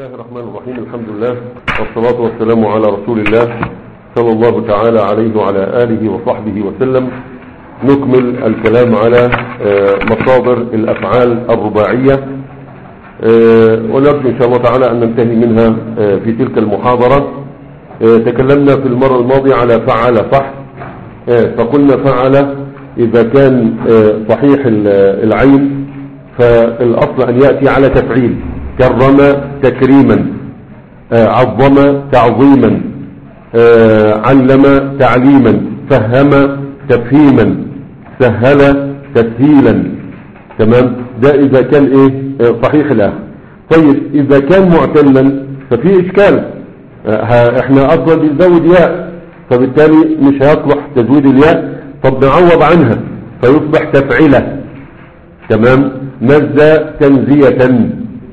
الله الرحمن الرحيم الحمد لله والصلاة والسلام على رسول الله صلى الله تعالى عليه وعلى آله وصحبه وسلم نكمل الكلام على آه، مصادر الأفعال الرباعية آه، ونرجو إن شاء الله تعالى أن ننتهي منها آه، في تلك المحاضرة آه، تكلمنا في المرة الماضية على فعل صح آه، فقلنا فعل إذا كان آه، صحيح ال- العين فالأصل أن يأتي على تفعيل كرم تكريما آه، عظم تعظيما آه، علم تعليما فهم تفهيما سهل تسهيلا تمام ده إذا كان إيه آه، صحيح الآخر طيب إذا كان معتلا ففي إشكال آه، ها- احنا أصلا بنزود ياء فبالتالي مش هيصلح تزويد الياء طب نعوض عنها فيصبح تفعيله تمام نزى تنزية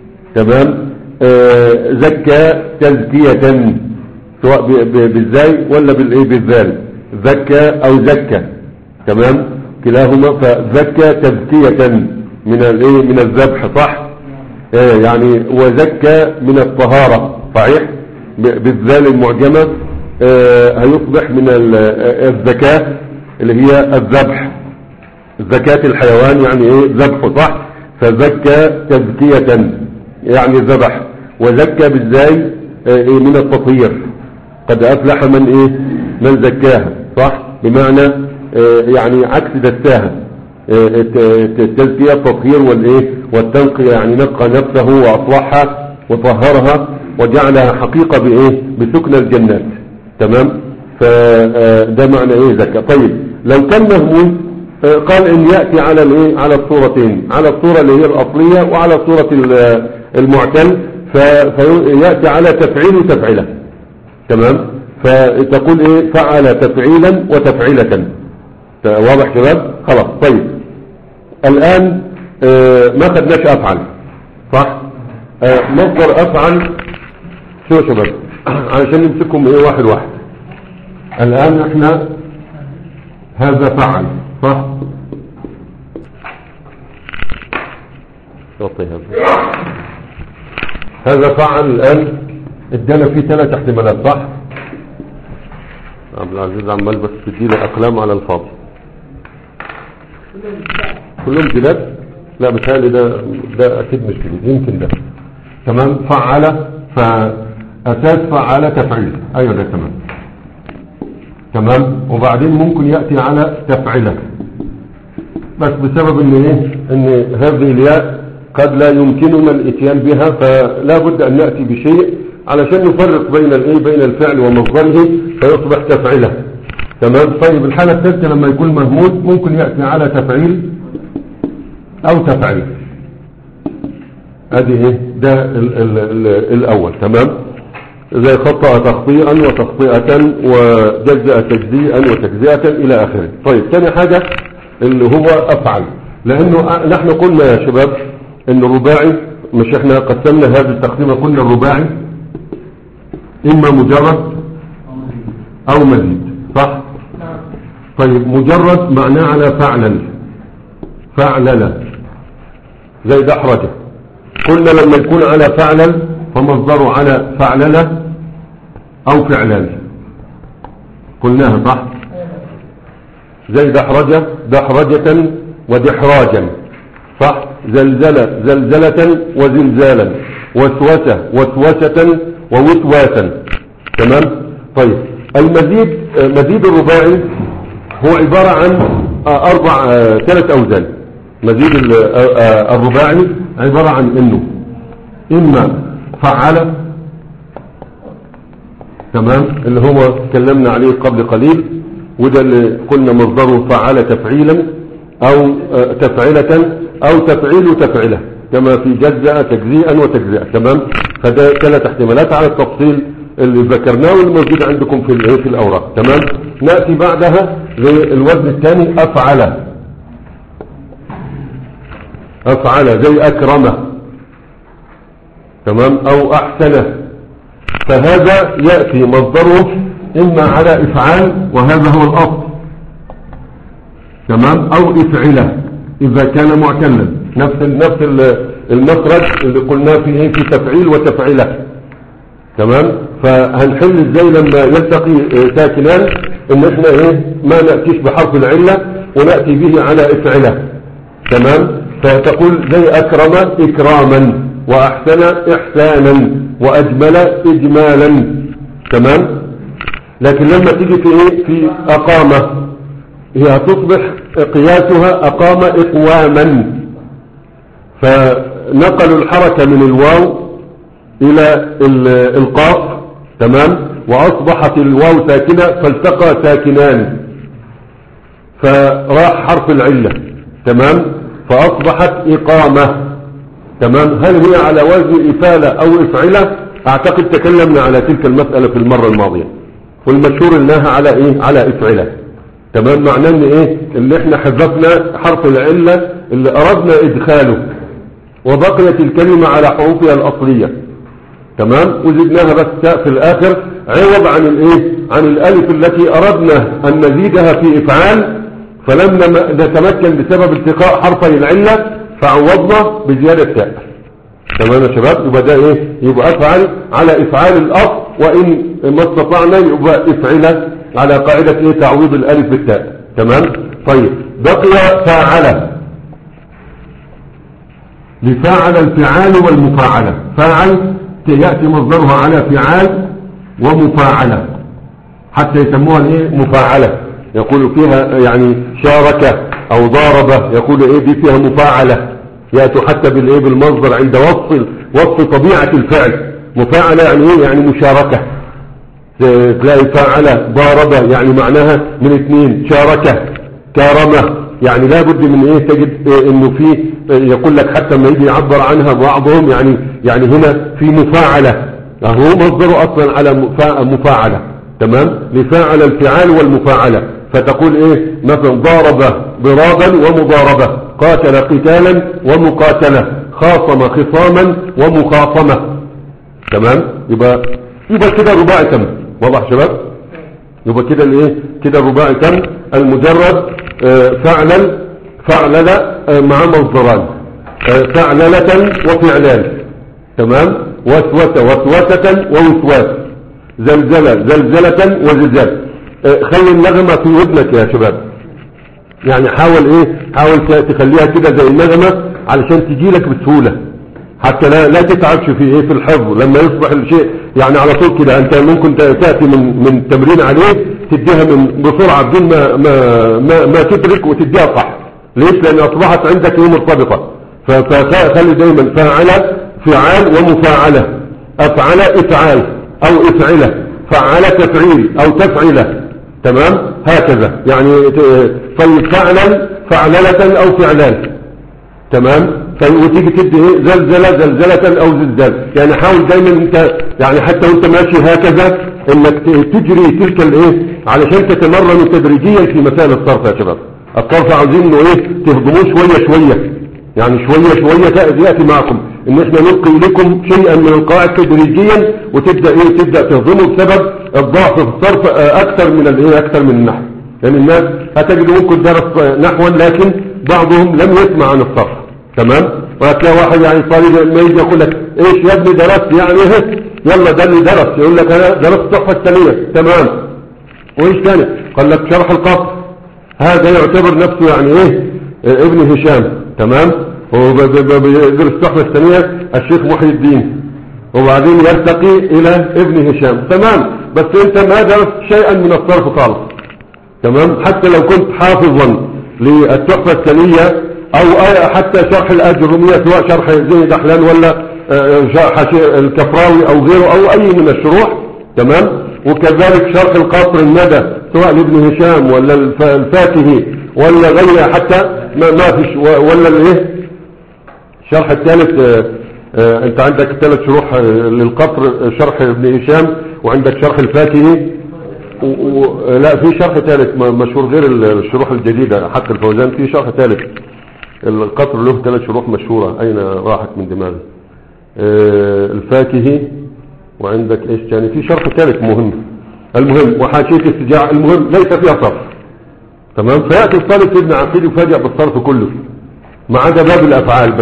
تمام آه زكى تزكية سواء ب- ب- بالزاي ولا بالايه بالذال زكى او زكى تمام كلاهما فزكى تزكية من الايه من الذبح صح آه يعني وزكى من الطهارة صحيح ب- بالذال المعجمة آه هيصبح من ال- آه، الزكاة اللي هي الذبح زكاة الحيوان يعني ايه ذبحه صح فزكى تزكية يعني ذبح وزكى بالزاي آه، إيه من التطهير قد أفلح من ايه من زكاها صح بمعنى آه، يعني عكس دساها آه، الت- الت- التزكية التطهير والايه والتنقية يعني نقى نفسه وأصلحها وطهرها وجعلها حقيقة بايه بسكن الجنات تمام فده معنى ايه زكاة طيب لو كان مهموم آه، قال ان يأتي على الايه على الصورتين على الصورة اللي هي الاصلية وعلى صورة ال- المعتل ف- فيأتي على تفعيل وتفعيلة تمام فتقول ايه فعل تفعيلا وتفعيلة واضح شباب خلاص طيب الان آه، ما خدناش افعل صح آه، مصدر افعل شو يا شباب علشان نمسكهم ايه واحد واحد الان احنا هذا فعل صح يعطي هذا هذا فعل الآن ادانا فيه ثلاث احتمالات صح عبد العزيز عمال بس تديله أقلام على الفاضي كلهم جداد لا بتهيألي ده ده أكيد مش جديد يمكن ده تمام فعل فأساس فعل تفعيل أيوة ده تمام تمام وبعدين ممكن يأتي على تفعيله بس بسبب ان ايه ان هذه الياء قد لا يمكننا الاتيان بها فلا بد ان نأتي بشيء علشان نفرق بين الايه بين الفعل ومصدره فيصبح تفعيله تمام طيب الحالة الثالثة لما يكون مهمود ممكن يأتي على تفعيل او تفعيل ادي ايه ده ال ال ال الاول تمام زي خطأ تخطيئا وتخطئة وجزأ تجزيئا وتجزئة الى اخره طيب ثاني حاجة اللي هو افعل لانه نحن قلنا يا شباب ان الرباعي مش احنا قسمنا هذه التقسيمة قلنا الرباعي اما مجرد او مزيد صح طيب مجرد معناه على فعلا فعلل زي دحرجة قلنا لما يكون على فعلا فمصدره على فعللة او فعلان قلناها صح زي دحرجة دحرجة ودحراجا صح زلزلة زلزلة وزلزالا وسوسة وسوسة ووسواسا تمام طيب المزيد آه، مزيد الرباعي هو عبارة عن آه، أربع آه، ثلاث أوزان مزيد ال- آه، آه، الرباعي عبارة عن إنه إما فعل تمام اللي هو تكلمنا عليه قبل قليل وده اللي قلنا مصدره فعل تفعيلا او آه، تفعلة او تفعيل تفعلة كما في جزء تجزيئا وتجزئة تمام فده ثلاث احتمالات على التفصيل اللي ذكرناه والموجود عندكم في الايه في الاوراق تمام ناتي بعدها للوزن الثاني افعل افعل زي اكرمه تمام او احسنه فهذا يأتي مصدره إما على إفعال وهذا هو الأصل تمام أو إفعلة إذا كان معتلا نفس ال نفس ال المخرج اللي قلناه فيه في تفعيل وتفعيله تمام فهنحل ازاي لما يلتقي آه، ساكنان ان احنا ايه ما نأتيش بحرف العلة ونأتي به على افعله تمام فتقول زي اكرم اكراما واحسن احسانا واجمل اجمالا تمام لكن لما تيجي في ايه في اقامة هي هتصبح قياسها اقام اقواما فنقلوا الحركة من الواو الى ال- القاف تمام واصبحت الواو ساكنة فالتقى ساكنان فراح حرف العلة تمام فاصبحت اقامة تمام هل هي على وزن افالة او افعلة اعتقد تكلمنا على تلك المسألة في المرة الماضية والمشهور انها على ايه على افعلة تمام معناه ان ايه اللي احنا حذفنا حرف العلة اللي اردنا ادخاله وبقيت الكلمة على حروفها الاصلية تمام وزدناها بس تاء في الاخر عوض عن الايه عن الالف التي اردنا ان نزيدها في افعال فلم نم- نتمكن بسبب التقاء حرفي العلة فعوضنا بزيادة تاء تمام يا شباب يبقى ده ايه يبقى افعل على افعال الاصل وان ما استطعنا يبقى افعل على قاعدة ايه تعويض الالف بالتاء تمام طيب بقي فاعل لفاعل الفعال والمفاعلة فاعل يأتي مصدرها على فعال ومفاعلة حتى يسموها الايه مفاعلة يقول فيها يعني شارك او ضارب يقول ايه دي فيها مفاعلة يأتوا حتى بالايه بالمصدر عند وصف وصف طبيعة الفعل مفاعلة يعني ايه يعني مشاركة تلاقي فاعل ضارب يعني معناها من اثنين شارك كرمة يعني لابد من ايه تجد إيه انه في إيه يقول لك حتى ما يجي يعبر عنها بعضهم يعني يعني هنا في مفاعلة هو مصدره اصلا على مفا- مفاعلة تمام لفاعل الفعال والمفاعلة فتقول ايه مثلا ضارب ضرابا ومضاربة قاتل قتالا ومقاتلة خاصم خصاما ومخاصمة تمام يبقى يبقى كده رباعي تم واضح يا شباب يبقى كده الايه كده الرباعي تم المجرد آه، فعلا فعلل آه، مع مصدران آه، فعللة وفعلان تمام وسوسة وسوسة ووسواس زلزلة زلزلة وزلزال آه، خلي النغمة في ودنك يا شباب يعني حاول ايه حاول ت- تخليها كده زي النغمة علشان تجيلك بسهولة حتى لا لا تتعبش في ايه في الحفظ لما يصبح الشيء يعني على طول كده انت ممكن ت- تاتي من من تمرين عليه تديها من بسرعه بدون ما ما ما, ما تدرك وتديها صح ليش لان اصبحت عندك ايه مرتبطه ف- فخلي دايما فاعل فعال ومفاعله افعل افعال او افعله فعل تفعيل او تفعله تمام هكذا يعني ت- طيب فعلا فعللة او فعلان تمام طيب وتيجي تدي ايه زلزلة زلزلة او زلزال يعني حاول دايما انت يعني حتى وانت ماشي هكذا انك ت- تجري تلك الايه علشان تتمرنوا تدريجيا في مسائل الصرف يا شباب الصرف عاوزين انه ايه تهضموه شوية شوية يعني شوية شوية تأتي يأتي معكم ان احنا نلقي لكم شيئا من القواعد تدريجيا وتبدأ ايه تبدأ تهضمه بسبب الضعف في الصرف آه، اكثر من الايه اكثر من النحو لان يعني الناس هتجد ممكن درس آه، نحوا لكن بعضهم لم يسمع عن الصرف تمام وهتلاقي واحد يعني طالب ما يجي يقول لك ايش يا ابني درست يعني ايه يلا ده اللي درس يقول لك انا درست التحفه الثانيه تمام وايش ثاني قال لك شرح القصر هذا يعتبر نفسه يعني ايه آه، ابن هشام تمام هو ب- ب- ب- بيدرس التحفه الثانيه الشيخ محي الدين وبعدين يرتقي الى ابن هشام تمام بس انت ما درست شيئا من الصرف خالص تمام حتى لو كنت حافظا للتحفة الثانية او آية حتى شرح الأجرمية سواء شرح زي دحلان ولا آه، شرح شي- الكفراوي او غيره او اي من الشروح تمام وكذلك شرح القصر الندى سواء لابن هشام ولا الف- الفاكهي ولا غيره حتى ما, ما فيش و- ولا الايه الشرح الثالث آه، آه، انت عندك ثلاث شروح آه، للقصر آه، شرح ابن هشام وعندك شرح الفاكهي و... و... لا في شرح ثالث م- مشهور غير ال- الشروح الجديدة حق الفوزان في شرح ثالث القطر له ثلاث شروح مشهورة أين راحت من دماغي آه، الفاكهي وعندك ايش تاني في شرح ثالث مهم المهم وحاشية السجاع المهم ليس فيها صرف تمام فيأتي الطالب ابن عقيل يفاجئ بالصرف كله ما عدا باب الأفعال بس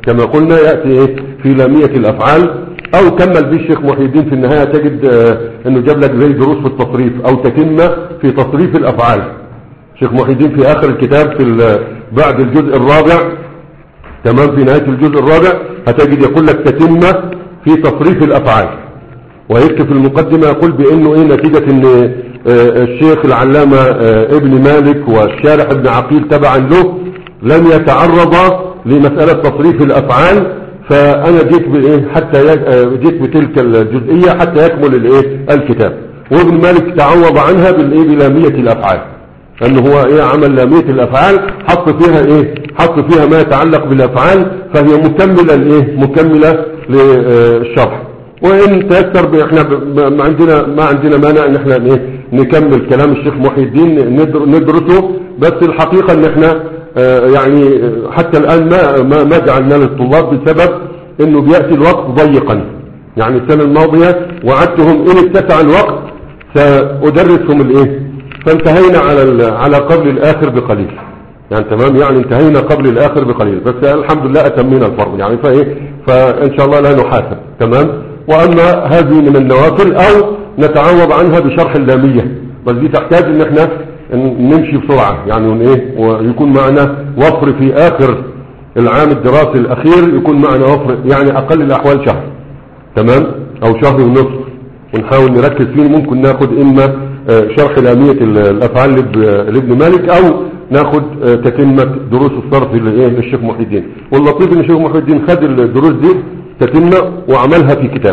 كما قلنا يأتي إيه في لامية الأفعال أو كمل به الشيخ محي الدين في النهاية تجد آه، أنه جاب لك زي دروس في التصريف أو تتمة في تصريف الأفعال الشيخ محي الدين في آخر الكتاب في ال- بعد الجزء الرابع تمام في نهاية الجزء الرابع هتجد يقول لك تتمة في تصريف الأفعال ويكتب في المقدمة يقول بأنه إيه نتيجة أن آه، الشيخ العلامة آه، ابن مالك والشارح ابن عقيل تبعا له لم يتعرض لمسألة تصريف الأفعال فأنا جيت بإيه حتى ي- آه، جيت بتلك الجزئية حتى يكمل الإيه الكتاب وابن مالك تعوض عنها بالإيه بلامية الأفعال أنه هو إيه عمل لامية الأفعال حط فيها إيه حط فيها ما يتعلق بالأفعال فهي مكملة لإيه مكملة للشرح وإن تيسر ب- إحنا ب- ما ما عندنا ما عندنا مانع إن إحنا إيه نكمل كلام الشيخ محي الدين ندر- ندرسه بس الحقيقة إن إحنا آه، يعني آه، حتى الآن ما ما ما جعلنا للطلاب بسبب إنه بيأتي الوقت ضيقا يعني السنة الماضية وعدتهم إن اتسع الوقت سأدرسهم الإيه فانتهينا على ال- على قبل الآخر بقليل يعني تمام يعني انتهينا قبل الآخر بقليل بس الحمد لله أتمينا الفرض يعني فإيه فإن شاء الله لا نحاسب تمام وأما هذه من النوافل أو نتعوض عنها بشرح اللامية بس دي تحتاج ان احنا ن- نمشي بسرعة يعني ون- ايه ويكون معنا وفر في آخر العام الدراسي الأخير يكون معنا وفر يعني أقل الأحوال شهر تمام أو شهر ونصف ونحاول نركز فيه ممكن ناخد إما آه، شرح لامية ال- الأفعال لاب- لابن مالك أو ناخد آه، تتمة دروس الصرف لإيه للشيخ محي الدين واللطيف إن الشيخ محي الدين خد الدروس دي تتمة وعملها في كتاب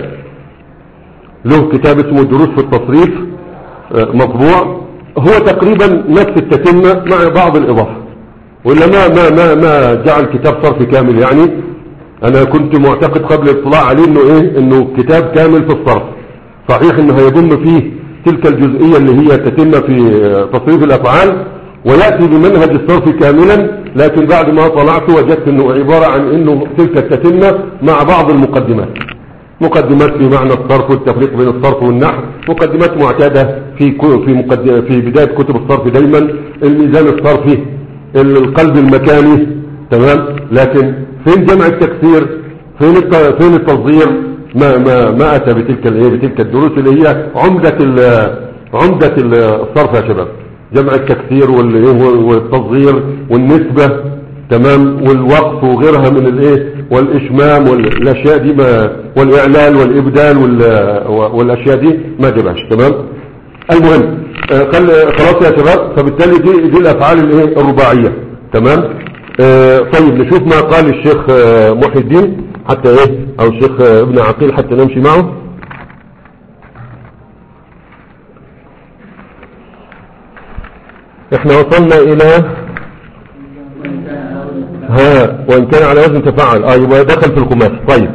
له كتاب اسمه دروس في التصريف آه، مطبوع هو تقريبا نفس التتمة مع بعض الإضافة ولا ما ما ما ما جعل كتاب صرف كامل يعني انا كنت معتقد قبل الاطلاع عليه انه ايه انه كتاب كامل في الصرف صحيح انه هيضم فيه تلك الجزئية اللي هي تتم في آه، تصريف الافعال ويأتي بمنهج الصرف كاملا لكن بعد ما طلعت وجدت انه عبارة عن انه تلك التتمة مع بعض المقدمات مقدمات في معنى الصرف والتفريق بين الصرف والنحو مقدمات معتادة في كو- في مقد- في بداية كتب الصرف دايما الميزان الصرفي القلب المكاني تمام لكن فين جمع التكسير فين الت- فين التصدير ما ما ما اتى بتلك الايه بتلك الدروس اللي هي عمدة ال- عمدة ال- الصرف يا شباب جمع التكسير والإيه والتصغير والنسبة تمام والوقف وغيرها من الايه والاشمام والاشياء دي ما والاعلال والابدال وال- والاشياء دي ما جابهاش تمام المهم آه، خل خلاص يا شباب فبالتالي دي دي الافعال الايه الرباعيه تمام آه، طيب نشوف ما قال الشيخ آه، محي الدين حتى ايه او الشيخ آه، ابن عقيل حتى نمشي معه احنا وصلنا الى ها وان كان على وزن تفاعل اه يبقى دخل في الخماس طيب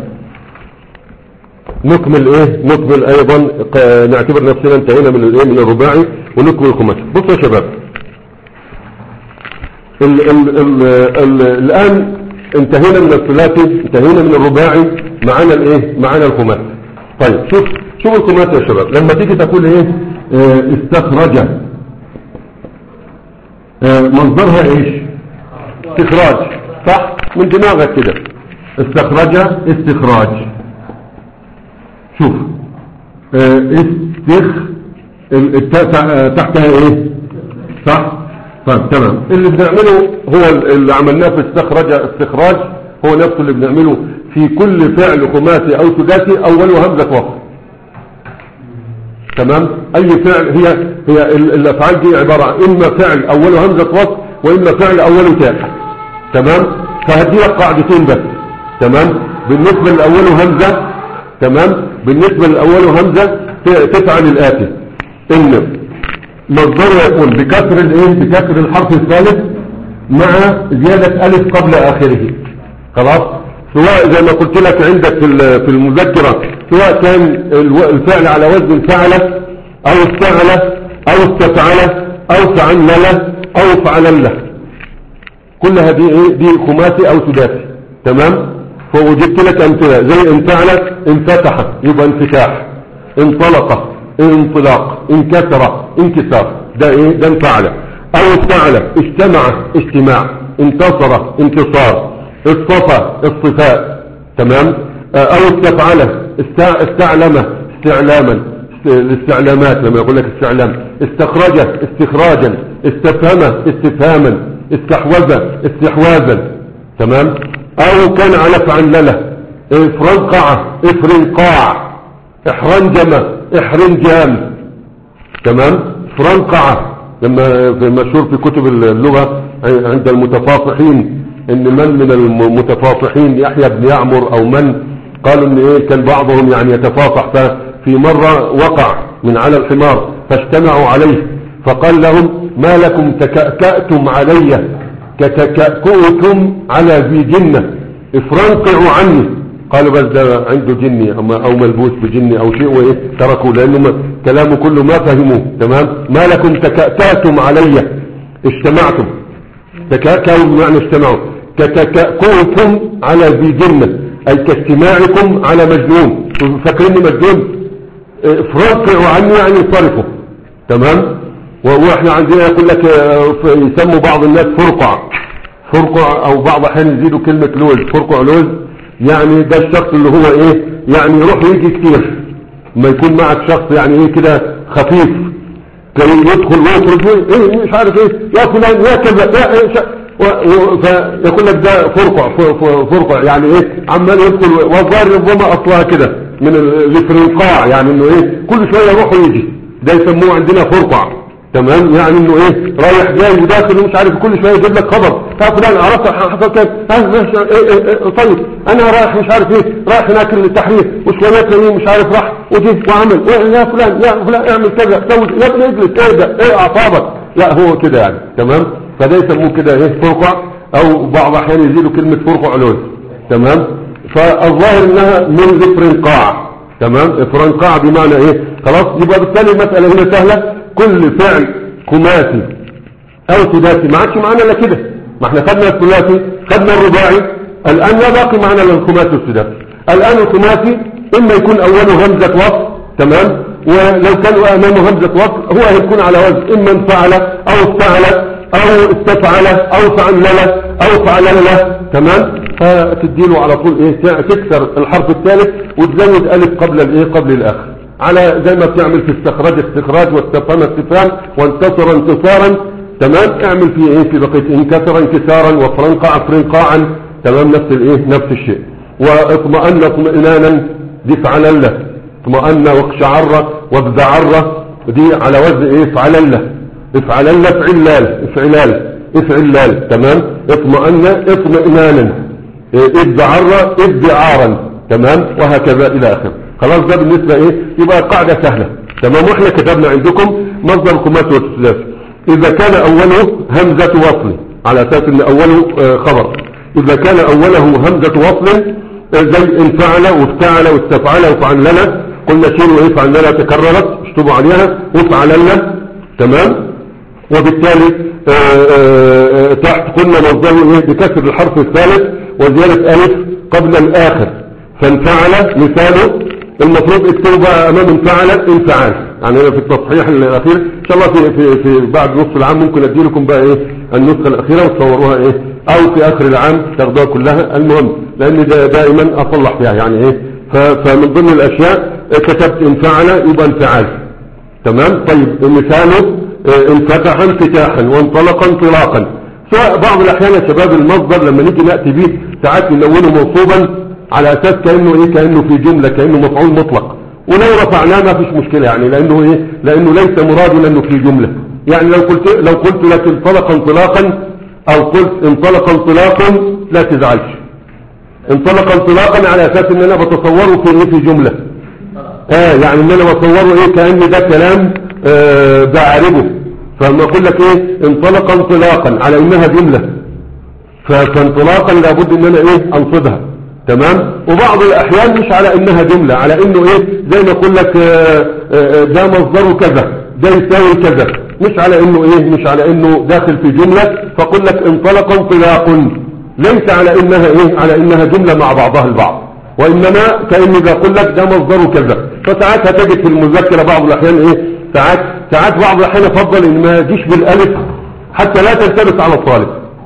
نكمل ايه نكمل ايضا ق- نعتبر نفسنا انتهينا من الايه من الرباعي ونكمل الخماس بصوا يا شباب ال ال ال ال الان انتهينا من الثلاثي انتهينا من الرباعي معانا الايه معانا الخماس طيب شوف شوف الخماس يا شباب لما تيجي تقول ايه اه استخرج اه مصدرها ايش استخراج صح من دماغك كده استخرج استخراج شوف اه استخ ال- التاء تع- تحتها ايه صح طيب تمام اللي بنعمله هو ال- اللي عملناه في استخرج استخراج هو نفسه اللي بنعمله في كل فعل خماسي او سداسي اوله همزة وصل تمام اي فعل هي هي ال- الافعال دي عبارة عن اما فعل اوله همزة وصل واما فعل اوله تاء تمام فهدي لك قاعدتين بس تمام بالنسبة لأوله همزة تمام بالنسبة لأوله همزة ت- تفعل الآتي إن مصدره يكون بكسر الايه بكسر الحرف الثالث مع زيادة ألف قبل آخره خلاص سواء زي ما قلت لك عندك في ال- في المذكرة سواء كان الو- الفعل على وزن فعل أو استعل أو استفعل أو فعلل أو فعلله كل هذه ايه دي خماسي او سداسي تمام فوجدت لك امثله زي انفعل انفتح يبقى انفتاح انطلق انطلاق انكسر انكسار ده ايه ده انفعل او استعل اجتمع اجتماع انتصر انتصار اصطفى الصفاء تمام آه، او استفعله استع- استعلمه استعلاما است- الاستعلامات لما يقول لك استعلام استخرجه استخراجا استفهمه استفهاما استحوذ استحواذا تمام او كان على فعنلله افرنقعه افرنقاع احرنجمه احرنجام تمام فرنقعة لما في مشهور في كتب اللغة عند المتفاصحين ان من من المتفاصحين يحيى بن يعمر او من قالوا ان ايه كان بعضهم يعني يتفاصح ففي مرة وقع من على الحمار فاجتمعوا عليه فقال لهم ما لكم تكأكأتم علي كتكأكؤكم على ذي جنة افرنقعوا عني قالوا بس ده عنده جني أما او ملبوس بجني او شيء وايه تركوا لانه ما- كلامه كله ما فهموه تمام ما لكم تكأتأتم علي اجتمعتم تكأكأوا بمعنى اجتمعوا كتكأكؤكم على ذي جنة اي كاجتماعكم على مجنون فاكريني مجنون افرقعوا عني يعني صرفوا تمام و- واحنا عندنا يقول لك اه، ف- يسموا بعض الناس فرقع فرقع او بعض احيان يزيدوا كلمة لوز فرقع لوز يعني ده الشخص اللي هو ايه يعني يروح ويجي كتير ما يكون معك شخص يعني ايه كده خفيف كي يدخل ويخرج ايه مش عارف ايه يا فلان يا كذا يا إيه شا- و- و- فيقول لك ده فرقع ف- ف- فرقع يعني ايه عمال يدخل والظاهر ربما اصلها كده من ال- الافرنقاع يعني انه ايه كل شويه يروح ويجي ده يسموه عندنا فرقع تمام يعني انه ايه رايح جاي وداخل ومش عارف كل شويه يجيب لك خبر ها فلان عرفت حصل كام ها ماشي ايه ايه ايه طيب انا رايح مش عارف ايه رايح هناك التحرير وشويه تلاقيه مش عارف راح وجه وعمل إيه يا فلان يا فلان اعمل كذا سوي يا ابني اجلس اهدى ايه اعصابك لا هو كده يعني تمام فده يسموه كده ايه فرقع او بعض الاحيان يزيدوا كلمه فرقع علوي تمام فالظاهر انها من الافرنقاع تمام افرنقاع بمعنى ايه خلاص يبقى بالتالي المساله هنا سهله كل فعل خماسي او سداسي ما عادش معانا الا كده ما احنا خدنا الثلاثي خدنا الرباعي الان لا باقي معانا الا الخماسي والسداسي الان الخماسي اما يكون اوله همزه وصل تمام ولو كان امامه همزه وصل هو هيكون على وزن اما انفعل او افتعل او استفعل او فعلل او فعلل تمام فتديله على طول ايه تكسر الحرف الثالث وتزود الف قبل الايه قبل الاخر على زي ما بتعمل في استخراج استخراج واستفهام استفهام وانتصر انتصارا تمام اعمل فيه ايه في بقيه انكسر انكسارا وفرنقع فرنقاعا تمام نفس الايه نفس الشيء واطمأن اطمئنانا دي فعلله اطمأن واقشعر وابزعر دي على وزن ايه فعلله افعلل افعلال افعلال افعلال تمام اطمأن اطمئنانا ادعر ادعارا تمام وهكذا الى اخره خلاص ده بالنسبة ايه يبقى قاعدة سهلة تمام واحنا كتبنا عندكم مصدر الخماس والثلاث اذا كان اوله همزة وصل على اساس ان اوله آه، خبر اذا كان اوله همزة وصل آه، زي انفعل وافتعل واستفعل وفعلنا قلنا شيلوا ايه فعلنا تكررت اشتبوا عليها وفعلنا تمام وبالتالي آه، آه، آه، تحت قلنا مصدره ايه بكسر الحرف الثالث وزيادة الف قبل الاخر فانفعل مثاله المفروض اكتبوا بقى امام انفعل انفعال يعني أنا في التصحيح الاخير ان شاء الله في, في, في بعد نصف العام ممكن ادي لكم بقى ايه النسخة الاخيرة وتصوروها ايه او في اخر العام تاخدوها كلها المهم لان ده دائما اصلح فيها يعني ايه ف- فمن ضمن الاشياء آه، كتبت انفعل يبقى انفعال تمام طيب مثاله آه، انفتح انفتاحا وانطلق انطلاقا سواء بعض الاحيان يا شباب المصدر لما نيجي ناتي به ساعات نلونه موصوبا على اساس كانه ايه كانه في جمله كانه مفعول مطلق ولو رفعناه ما فيش مشكله يعني لانه ايه لانه ليس مرادا لانه في جمله يعني لو قلت لو قلت لك انطلق انطلاقا او قلت انطلق انطلاقا لا تزعلش انطلق انطلاقا على اساس ان انا بتصوره في ايه في جمله اه يعني ان انا بصوره ايه كأن ده كلام آه بعربه فلما اقول لك ايه انطلق انطلاقا على انها جملة ف- فانطلاقا لابد ان انا ايه انصبها تمام وبعض الاحيان مش على انها جملة على انه ايه زي ما اقول لك آه، آه، ده مصدره كذا ده يساوي كذا مش على انه ايه مش على انه داخل في جملة فاقول لك انطلق انطلاق ليس على انها ايه على انها جملة مع بعضها البعض وإنما كأني بقول لك ده مصدره كذا فساعات هتجد في المذكرة بعض الأحيان إيه ساعات ساعات بعض الأحيان يفضل إن ما يجيش بالألف حتى لا تلتبس على الطالب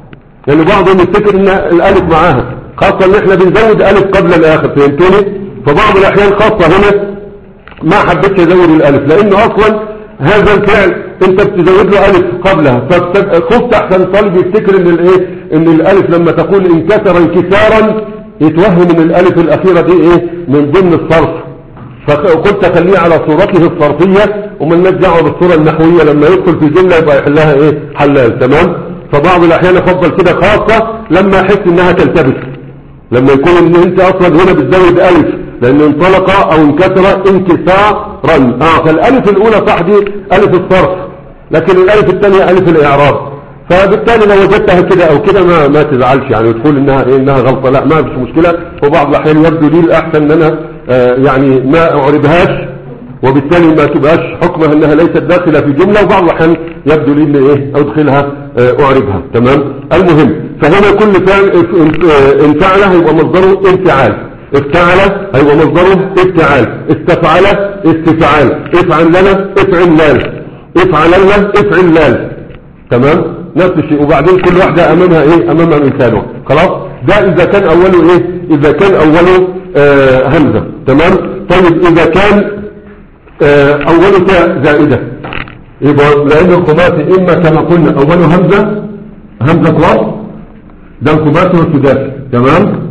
لان بعضهم يفتكر ان الالف معاها خاصة ان احنا بنزود الف قبل الاخر فهمتوني فبعض الاحيان خاصة هنا ما حبيتش ازود الالف لانه اصلا هذا الفعل انت بتزود له الف قبلها فخفت احسن طالب يفتكر ان الايه ان الالف لما تقول انكسر انكسارا يتوهم ان الالف الاخيرة دي ايه من ضمن الصرف فقلت خليه على صورته الصرفية ومن دعوه بالصورة النحوية لما يدخل في جملة يبقى يحلها ايه حلال تمام فبعض الاحيان افضل كده خاصة لما احس انها تلتبس لما يكون ان انت اصلا هنا بتزود الف لان انطلق او انكسر انكسارا اه فالالف الاولى صح دي الف الصرف لكن الالف الثانية الف الاعراب فبالتالي لو وجدتها كده او كده ما ما تزعلش يعني وتقول انها إيه انها غلطة لا ما فيش مشكلة وبعض الاحيان يبدو لي الاحسن ان انا آه يعني ما اعربهاش وبالتالي ما تبقاش حكمها انها ليست داخلة في جملة وبعض الاحيان يبدو لي ان ايه ادخلها آه اعربها تمام المهم فهنا كل فعل انفعل هيبقى مصدره انفعال افتعل هيبقى مصدره افتعال استفعل استفعال افعل لنا افعل لال افعل لنا افعل لال تمام نفس الشيء وبعدين كل واحدة امامها ايه امامها مثاله خلاص ده اذا كان اوله ايه اذا كان اوله آه همزة تمام طيب اذا كان آه اوله تاء زائدة يبقى لان الخماسي اما كما قلنا اوله همزة همزة وصل ده الخماسي والسداسي تمام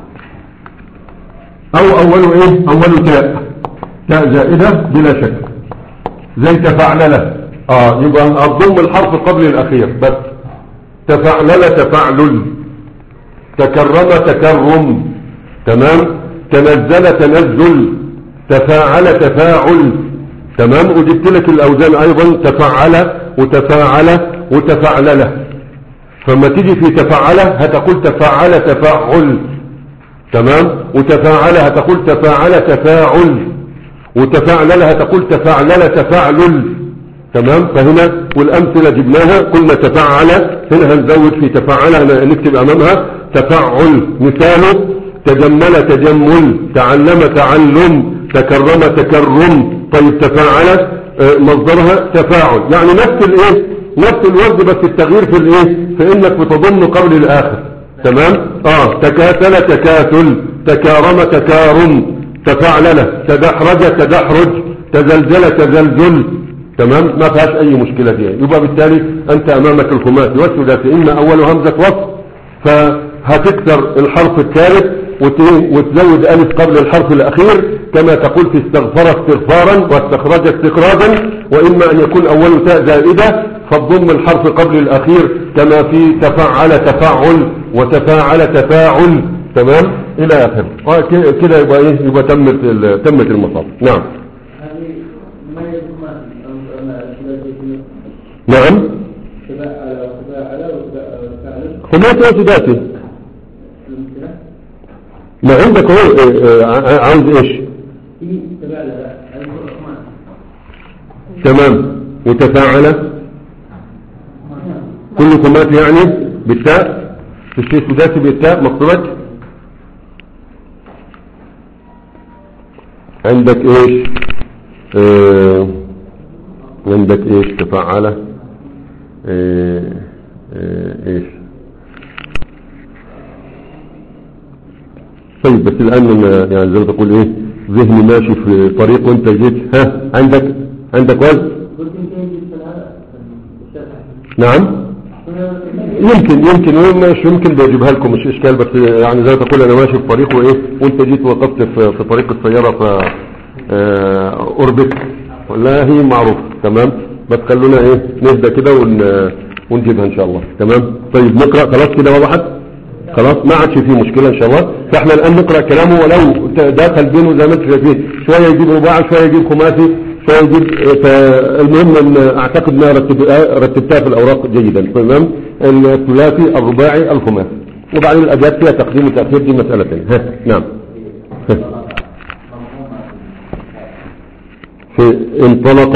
او اوله ايه اوله تاء تاء زائدة بلا شك زي تفعلله اه يبقى الضم الحرف قبل الاخير بس تفعلل تفعلل تكرم تكرم تمام تنزل تنزل تفاعل تفاعل تمام وجبت لك الاوزان ايضا تفعل وتفاعل وتفعلله فما تيجي في تفعل هتقول تفعل تفاعل تمام وتفاعل هتقول تفاعل تفاعل وتفاعلل هتقول تفاعلل تفاعلل تمام فهنا والامثلة جبناها قلنا تفعل هنا هنزود في تفعل نكتب امامها تفعل مثاله تجمل تجمل تعلم تعلم تكرم تكرم طيب تفاعل مصدرها تفاعل يعني نفس الايه نفس الوزن بس التغيير في الايه في انك بتضم قبل الاخر تمام اه تكاتل تكاتل تكارم تكارم تفعلل تدحرج تدحرج تزلزل تزلزل تمام ما فيهاش اي مشكلة فيها يبقى بالتالي انت امامك الخماسي والثلاثي اما اول همزة وصف فهتكسر الحرف الثالث وتزود الف قبل الحرف الاخير كما تقول في استغفر استغفارا واستخرج استخراجا واما ان يكون اول تاء زائدة فالضم الحرف قبل الاخير كما في تفعل تفاعل وتفاعل تفاعل تمام الى اخره كده يبقى ايه يبقى تمت تمت المصاب نعم نعم خماسي وسداسي ما عندك هو عاوز ايش تمام وتفاعل كل خماسي يعني بالتاء في الشيء السداسي بالتاء مقصودك عندك ايش اه عندك ايش تفاعل اه اه ايش طيب بس الان يعني زي ما تقول ايه ذهني ماشي في طريق وانت جيت ها عندك عندك وزن نعم يمكن يمكن مش يمكن بجيبها لكم مش اشكال بس يعني زي ما تقول انا ماشي في طريق وايه وانت جيت وقفت في, في طريق السيارة ف قربت ولا هي معروف تمام بس خلونا ايه نبدا كده ون ونجيبها ان شاء الله تمام طيب نقرا خلاص كده وضحت خلاص ما عادش فيه مشكلة ان شاء الله فاحنا الان نقرأ كلامه ولو داخل بينه زي ما انتم شايفين شوية يجيب رباعي شوية يجيب خماسي شوية يجيب فالمهم ان اعتقد انها رتبتها في الاوراق جيدا تمام الثلاثي الرباعي الخماسي وبعدين الابيات فيها تقديم وتأخير دي مسألة ثانيه ها نعم ها. في انطلق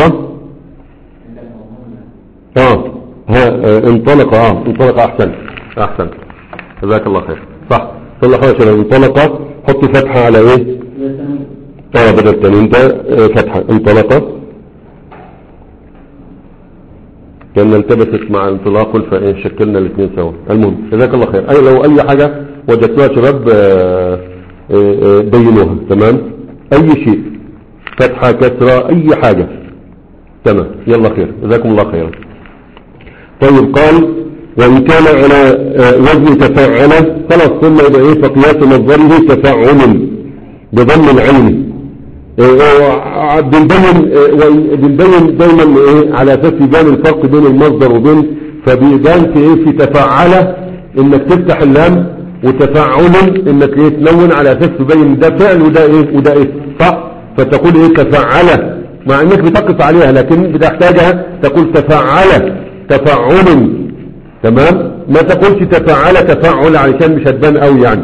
اه ها انطلق اه انطلق احسن احسن جزاك الله خير صح صلى الله عليه وسلم انطلق حط فتحة على ايه اه بدل التاني انت فتحة انطلق كان التبست مع انطلاق فإن شكلنا الاثنين سوا المهم جزاك الله خير أي لو أي حاجة وجدتوها شباب آه، آه، آه، بينوها تمام أي شيء فتحة كسرة أي حاجة تمام يلا خير جزاكم الله خيرا طيب قال وإن كان على آه، وزن تفاعل خلاص ثم يبقى إيه فقياس مصدره تفاعل بضم العين آه، بنبين آه، وإن- بنبين دايما إيه على أساس يبان الفرق بين المصدر وبين فبيبان في إيه في تفاعل إنك تفتح اللام وتفاعل إنك إيه تلون على أساس تبين ده فعل وده إيه وده إيه صح فتقول إيه تفاعل مع إنك بتقف عليها لكن بتحتاجها تقول تفاعل تفاعل تمام ما تقولش تفاعل تفاعل علشان مش هتبان قوي يعني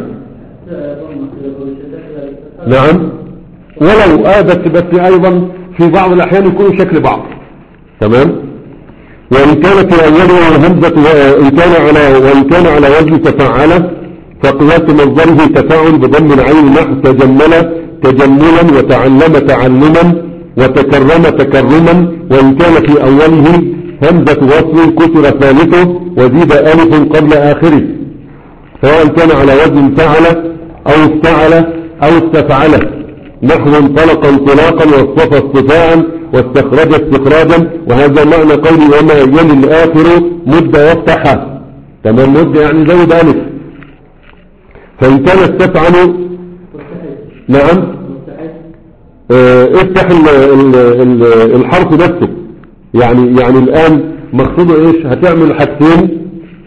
نعم ولو آه بس بس أيضا في بعض الأحيان يكونوا شكل بعض تمام وإن كانت في أولها الهمزة و- إن كان على وإن كان على وزن تفاعل فقياس مصدره تفاعل بضم العين نحو تجمل تجملا وتعلم تعلما وتكرم تكرما وإن كان في أوله همزة وصل كسر ثالثه وزيد ألف قبل آخره سواء كان على وزن فعل أو افتعل أو استفعل نحو انطلق انطلاقا واصطفى اصطفاء واستخرج استخراجا وهذا معنى قولي وما يلي الآخر مد يفتح تمام مد يعني زود ألف فإن كان استفعل نعم اه افتح ال ال ال الحرف نفسه يعني يعني الآن مقصوده ايش هتعمل حاجتين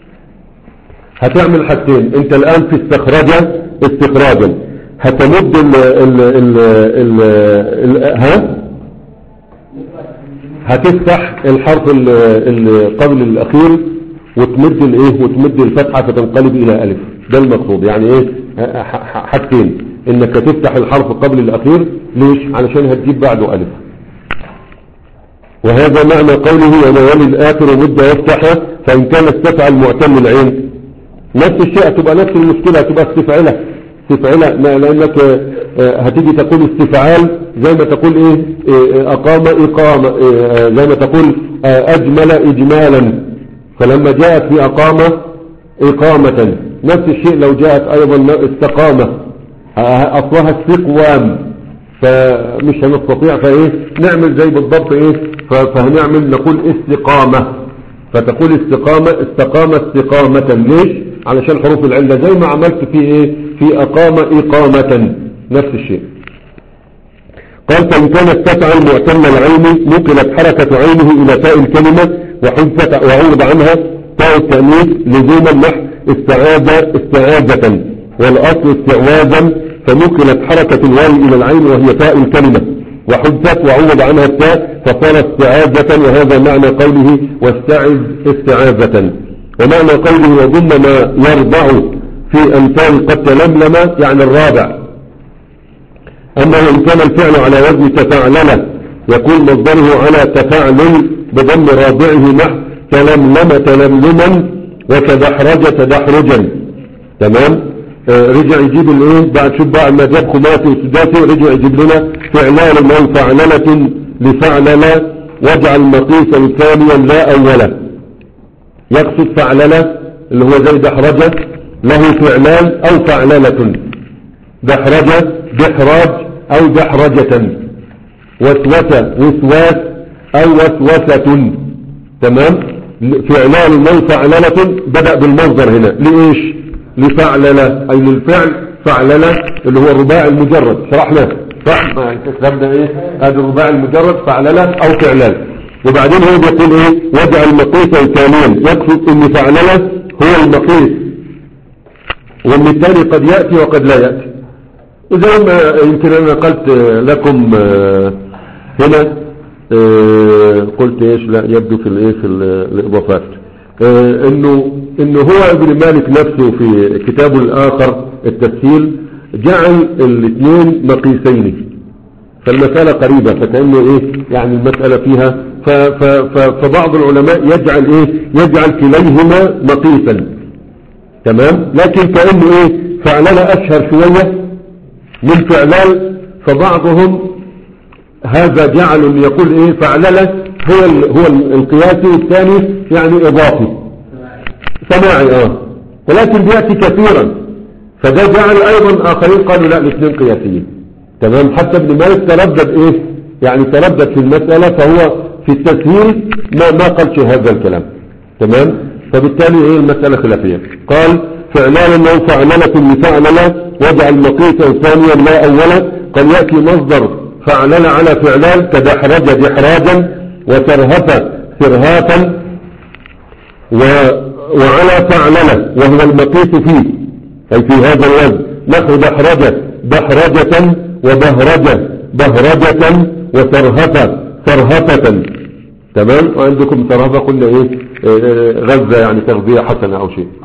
هتعمل حاجتين انت الآن في استخراج استخراجا هتمد ال ال ال ال ال ها هتفتح الحرف ال- ال- قبل الأخير وتمد الايه وتمد الفتحة فتنقلب إلى ألف ده المقصود يعني ايه ح- ح- حاجتين انك تفتح الحرف قبل الأخير ليش علشان هتجيب بعده ألف وهذا معنى قوله وما يلي الآخر مد يفتح فإن كان استفعل معتم العين نفس الشيء هتبقى نفس المشكلة هتبقى استفعلة استفعلة ما- لأنك آه، آه، هتيجي تقول استفعال زي ما تقول ايه آه، أقام إقامة آه، آه، زي ما تقول آه، أجمل إجمالا فلما جاءت في أقامة إقامة نفس الشيء لو جاءت أيضا استقامة آه، أصلها استقوام فمش هنستطيع فايه نعمل زي بالضبط ايه ف- فهنعمل نقول استقامة فتقول استقامة استقامة استقامة ليش علشان حروف العلة زي ما عملت في ايه في اقامة اقامة نفس الشيء قال فإن كان استفعل معتم العين نقلت حركة عينه إلى تاء الكلمة وحذفت وعوض عنها تاء التأنيث لزوما نحو استعاذة استعاذة والأصل استعواذا فنقلت حركة الواو إلى العين وهي تاء الكلمة وحذفت وعوض عنها التاء فصار استعاذة وهذا معنى قوله واستعذ استعاذة ومعنى قوله وضم ما يرضع في أمثال قد تلملم يعني الرابع أما إن كان الفعل على وزن تفاعلل يكون مصدره على تفاعل بضم رابعه نحو تلملم تلملما وتدحرج تدحرجا تمام آه رجع يجيب الايه بعد شوف بقى ما جاب خماسي وسداسي رجع يجيب لنا فعلان من فعللة لفعلل واجعل مقيسا ثانيا لا اولا يقصد فعللة اللي هو زي دحرجة له فعلان او فعللة دحرجة دحراج او دحرجة وسوسة وسواس او وسوسة تمام فعلان من فعللة بدأ بالمصدر هنا لإيش لفعللة أي للفعل فعللة اللي هو الرباعي المجرد شرحنا صح ما الكلام ده ايه هذا الرباعي المجرد فعللة او فعلان وبعدين هو بيقول ايه واجعل مقيسا ثانيا يقصد ان فعللة هو المقيس وان الثاني قد يأتي وقد لا يأتي وزي ما يمكن انا قلت لكم هنا قلت ايش لا يبدو في الايه في الاضافات انه انه هو ابن مالك نفسه في كتابه الاخر التسهيل جعل الاثنين مقيسين فالمسألة قريبة فكأنه ايه يعني المسألة فيها ف ف ف فبعض العلماء يجعل ايه يجعل كليهما مقيسا تمام لكن كأنه ايه فعلنا اشهر شوية من فعلال فبعضهم هذا جعل يقول ايه فعللة هو ال هو القياسي والثاني يعني اضافي سماعي اه ولكن بيأتي كثيرا فده جعل ايضا اخرين قالوا لا الاثنين قياسيين تمام حتى ابن مالك تردد ايه يعني تردد في المسألة فهو في التسهيل ما ما قالش هذا الكلام تمام فبالتالي ايه المسألة خلافية قال فعلان او فعللة لفعللة واجعل مقيتا ثانيا لا اولا قد يأتي مصدر فعلل على فعلان كدحرج دحراجا وترهف سرهافا و وعلى فعللة وهو المقيس فيه أي في هذا الوزن نحو دحرجة دحرجة وبهرجة بهرجة وسرهفة سرهفة تمام وعندكم سرهفة قلنا ايه آه، غزة يعني تغذية حسنة او شيء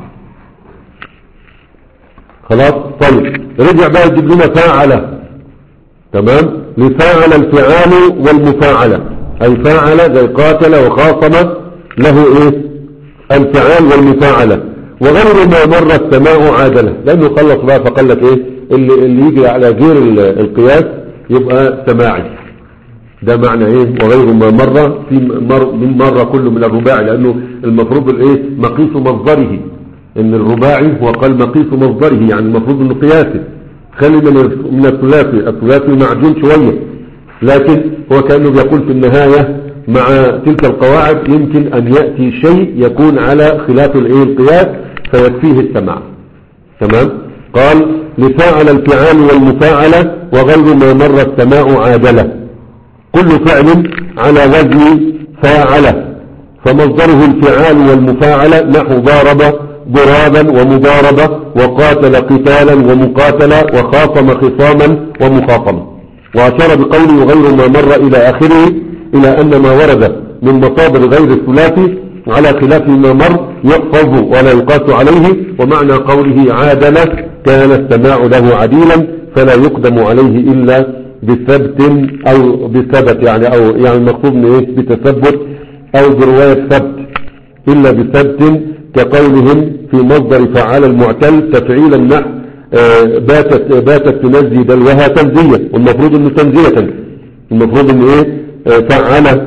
خلاص طيب رجع بقى يجيب لنا فاعلة تمام لفاعل الفعال والمفاعلة اي فاعل زي قاتل وخاصم له ايه الفعال والمفاعلة وغير ما مر السماء عادلة لانه خلص بقى فقال لك ايه اللي, اللي يجي على غير ال- القياس يبقى سماعي ده معنى ايه وغير ما مر في مر من مرة كله من الرباعي لانه المفروض الايه مقيس مصدره ان الرباعي هو قال مقيس مصدره يعني المفروض انه قياسي خلي من من الثلاثي الثلاثي معجون شوية لكن هو كأنه بيقول في النهاية مع تلك القواعد يمكن ان يأتي شيء يكون على خلاف الايه القياس فيكفيه السماع تمام قال لفاعل الفعال والمفاعلة وغير ما مر السماء عادلة كل فعل على وزن فاعل فمصدره الفعال والمفاعلة نحو ضارب ضرابا ومضاربة وقاتل قتالا ومقاتلة وخاصم خصاما ومخاصمة وأشار بقوله غير ما مر إلى آخره إلى أن ما ورد من مصادر غير الثلاثي على خلاف ما مر يحفظ ولا يقاس عليه ومعنى قوله عادلة كان السماع له عديلا فلا يقدم عليه إلا بثبت أو بثبت يعني أو يعني المقصود من إيه بتثبت أو برواية ثبت إلا بثبت كقولهم في مصدر فعال المعتل تفعيلا نحو آه، باتت باتت تنزي دلوها تنزية والمفروض انه تنزية المفروض انه ايه آه، فعل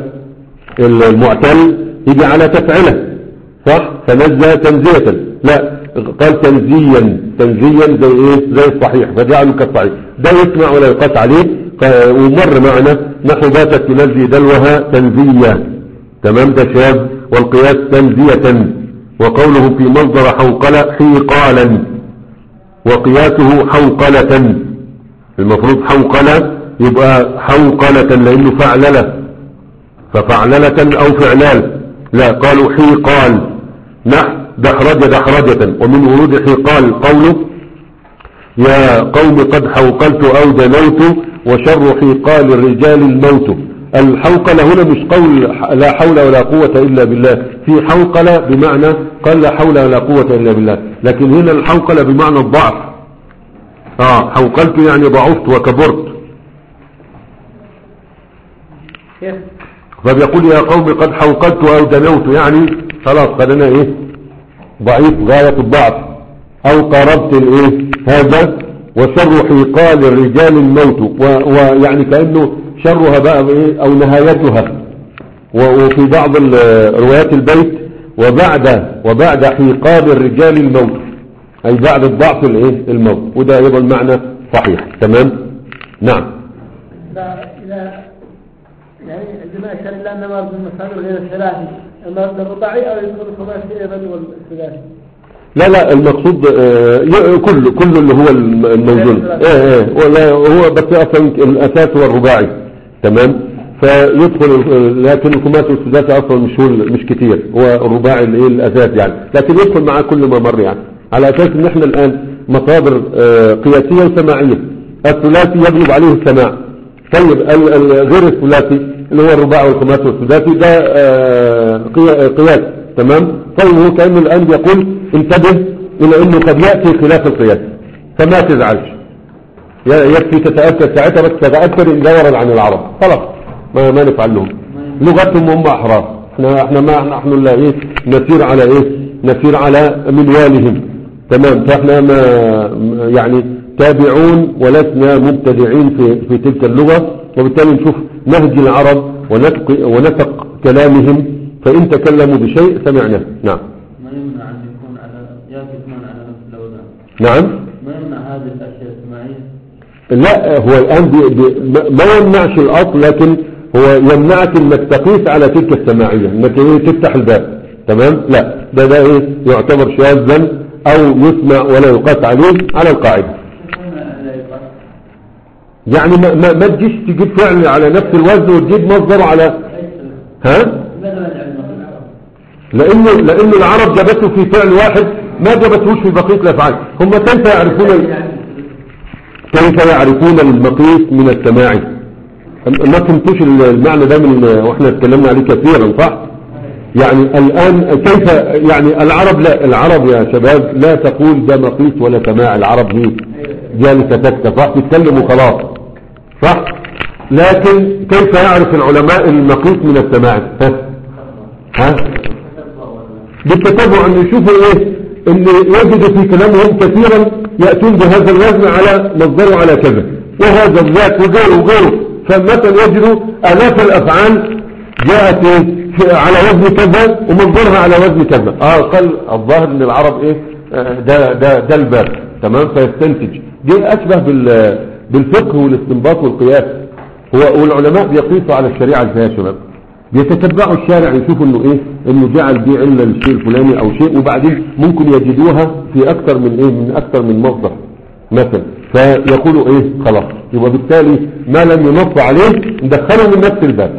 المعتل يجي على تفعله صح فنزى تنزية لا قال تنزيا تنزيا زي ايه زي الصحيح فجعله كالصحيح ده يسمع ولا يقاس عليه ق- ومر معنا نحو باتت تنزي دلوها تنزية تمام ده شاذ والقياس تنزية وقوله في مصدر حوقلة حيقالا وقياسه حوقلة المفروض حوقلة يبقى حوقلة لأنه فعللة ففعللة أو فعلال لا قالوا حيقال نحو دحرج دحرجة ومن ورود حيقال قوله يا قوم قد حوقلت أو دنوت وشر حيقال الرجال الموت الحوقلة هنا مش قول لا حول ولا قوة إلا بالله في حوقلة بمعنى قال لا حول ولا قوة إلا بالله لكن هنا الحوقلة بمعنى الضعف آه حوقلت يعني ضعفت وكبرت كيف فبيقول يا قوم قد حوقلت أو دنوت يعني خلاص قد أنا إيه ضعيف غاية الضعف أو قاربت الإيه هذا وشر حيقال الرجال الموت و- ويعني كأنه شرها بقى إيه أو نهايتها و- وفي بعض ال- روايات البيت وبعد وبعد حيقال الرجال الموت أي بعد الضعف الإيه الموت وده أيضا معنى صحيح تمام نعم فإذا يعني عندما أشار إلى أن مرض المصادر غير الثلاثي المرض الرباعي أو يكون الخماسي أيضا والثلاثي لا لا المقصود آه، ي- كل كل اللي هو الم- الموجود ايه ايه ولا هو بس اصلا الاساس هو الرباعي تمام فيدخل ال- لكن الخماسي والسداسي اصلا مش هو ال- مش كتير هو الرباعي اللي ايه الاساس يعني لكن يدخل معاه كل ما مر يعني على اساس ان احنا الان مصادر آه، قياسيه وسماعيه الثلاثي يغلب عليه السماع طيب ال- ال- غير الثلاثي اللي هو الرباعي والخماسي والسداسي ده آه، قيا- قياس تمام طيب هو كأنه الآن بيقول انتبه إلى أنه قد يأتي خلاف القياس فما تزعلش ي- يكفي تتأثر ساعتها بس تتأثر إن لا ورد عن العرب خلاص ما, ما نفعل لهم لغتهم هم أحرار احنا, احنا ما نحن لا ايه نسير على ايه نسير على منوالهم تمام فاحنا ما يعني تابعون ولسنا مبتدعين في, في تلك اللغة وبالتالي نشوف نهج العرب ونسق, ونسق كلامهم فإن تكلموا بشيء سمعناه نعم ما يمنع أن يكون على يقفون على نفس الأوزان نعم ما يمنع هذه الأشياء السماعية لا هو الآن بي بي ما- ما يمنعش الأصل لكن هو يمنعك انك تقيس على تلك السماعية انك ايه تفتح الباب تمام لا ده ده ايه يعتبر شاذا او يسمع ولا يقاس عليه على القاعدة لا يقال يعني ما, ما, ما تجيش تجيب فعل على نفس الوزن وتجيب مصدره على ها لماذا لا يعلم لانه لانه العرب جابته في فعل واحد ما جابتهوش في بقية الافعال هم كيف يعرفون ال- كيف يعرفون المقيس من السماع ما فهمتوش المعنى ده من واحنا اتكلمنا عليه كثيرا صح يعني الان كيف يعني العرب لا العرب يا شباب لا تقول ده مقيس ولا سماع العرب دي جالسة ساكتة صح تتكلم وخلاص صح لكن كيف يعرف العلماء المقيس من السماع ها ها بالتتبع ان يشوفوا ايه ان يجد في كلامهم كثيرا يأتون بهذا الوزن على مصدره على كذا وهذا الذات وغيره وغيره فمثلا يجدوا الاف الافعال جاءت إيه؟ في- على وزن كذا ومصدرها على وزن كذا اه قال الظاهر ان العرب ايه آه، ده ده ده الباب تمام فيستنتج دي اشبه بال بالفقه والاستنباط والقياس هو والعلماء بيقيسوا على الشريعه ازاي يا شباب بيتتبعوا الشارع يشوفوا انه ايه انه جعل دي علة للشيء الفلاني او شيء وبعدين ممكن يجدوها في اكثر من ايه من اكثر من مصدر مثلا فيقولوا ايه خلاص يبقى بالتالي ما لم ينص عليه ندخله من نفس الباب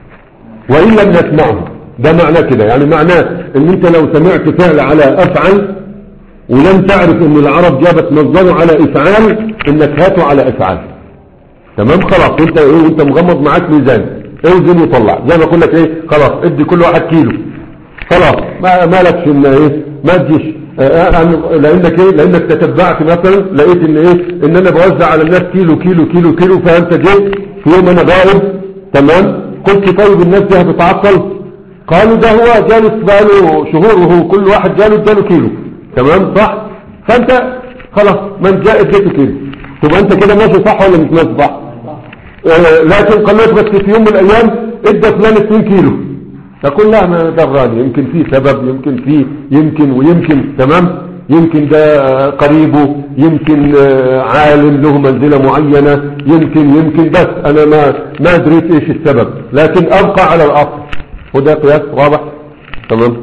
وان لم نسمعه ده معناه كده يعني معناه ان انت لو سمعت فعل على افعل ولم تعرف ان العرب جابت مصدره على افعال انك هاته على افعال تمام خلاص انت ايه وانت مغمض معاك ميزان اوزن وطلع زي ما اقول لك ايه خلاص ادي كل واحد كيلو خلاص ما مالكش ان ايه ما تجيش آه، آه، لانك ايه لانك تتبعت مثلا لقيت ان ايه ان انا بوزع على الناس كيلو كيلو كيلو كيلو فانت جيت في يوم انا غائب تمام قلت طيب الناس دي هتتعطل قالوا ده هو جالس بقاله شهور وهو كل واحد جاله اداله كيلو تمام صح فانت خلاص من جاء اديته كيلو تبقى انت كده ماشي صح ولا مش ماشي صح آه، لكن قال لك بس في يوم من الايام ادى فلان 2 كيلو تقول لا ما دراني يمكن في سبب يمكن في يمكن ويمكن تمام يمكن ده آه، قريبه يمكن آه، عالم له منزلة معينة يمكن يمكن بس انا ما ما ادريت ايش السبب لكن ابقى على الاصل وده قياس واضح تمام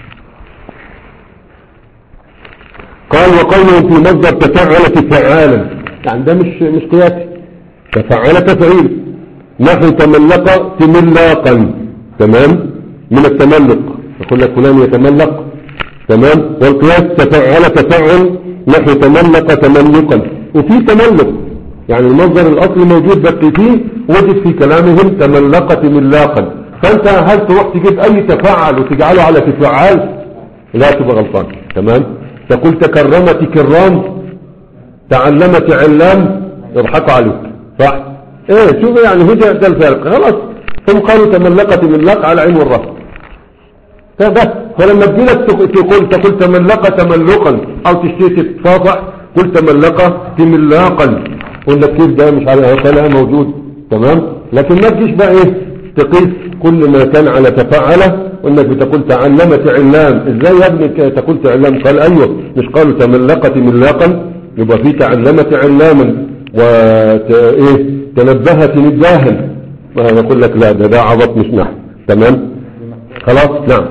قال وقوله في مصدر تفعل فعالا يعني ده مش مش قياسي تفعل تفعيل نحو تملق تملاقا تمام من التملق يقول لك فلان يتملق تمام والقياس تفعل تفعل نحو تملق تملقا وفي تملق يعني المصدر الاصلي موجود بس فيه وجد في كلامهم تملق تملاقا فانت هل تروح تجيب اي تفعل وتجعله على تفعال لا تبقى غلطان تمام تقول تكرمت كرام تعلمت علام يضحكوا عليك صح ايه شوف يعني هو ده ده الفرق خلاص ثم قالوا تملقت ملاق على عين والراس ده بس فلما تجيلك تق- تقول تقول تملق تملقا او تشتري تتصافح قل تملق تملاقا قلنا كيف ده مش على كلام موجود تمام لكن ما تجيش بقى ايه تقيس كل ما كان على تفعله وانك بتقول تعلمت علام ازاي يا ابني ك- تقول تعلم قال ايوه مش قالوا تملقت ملاقا يبقى في تعلمت علاما وت... ايه تنبهت نباها ما بقول لك لا ده ده عبط مش نحو تمام خلاص نعم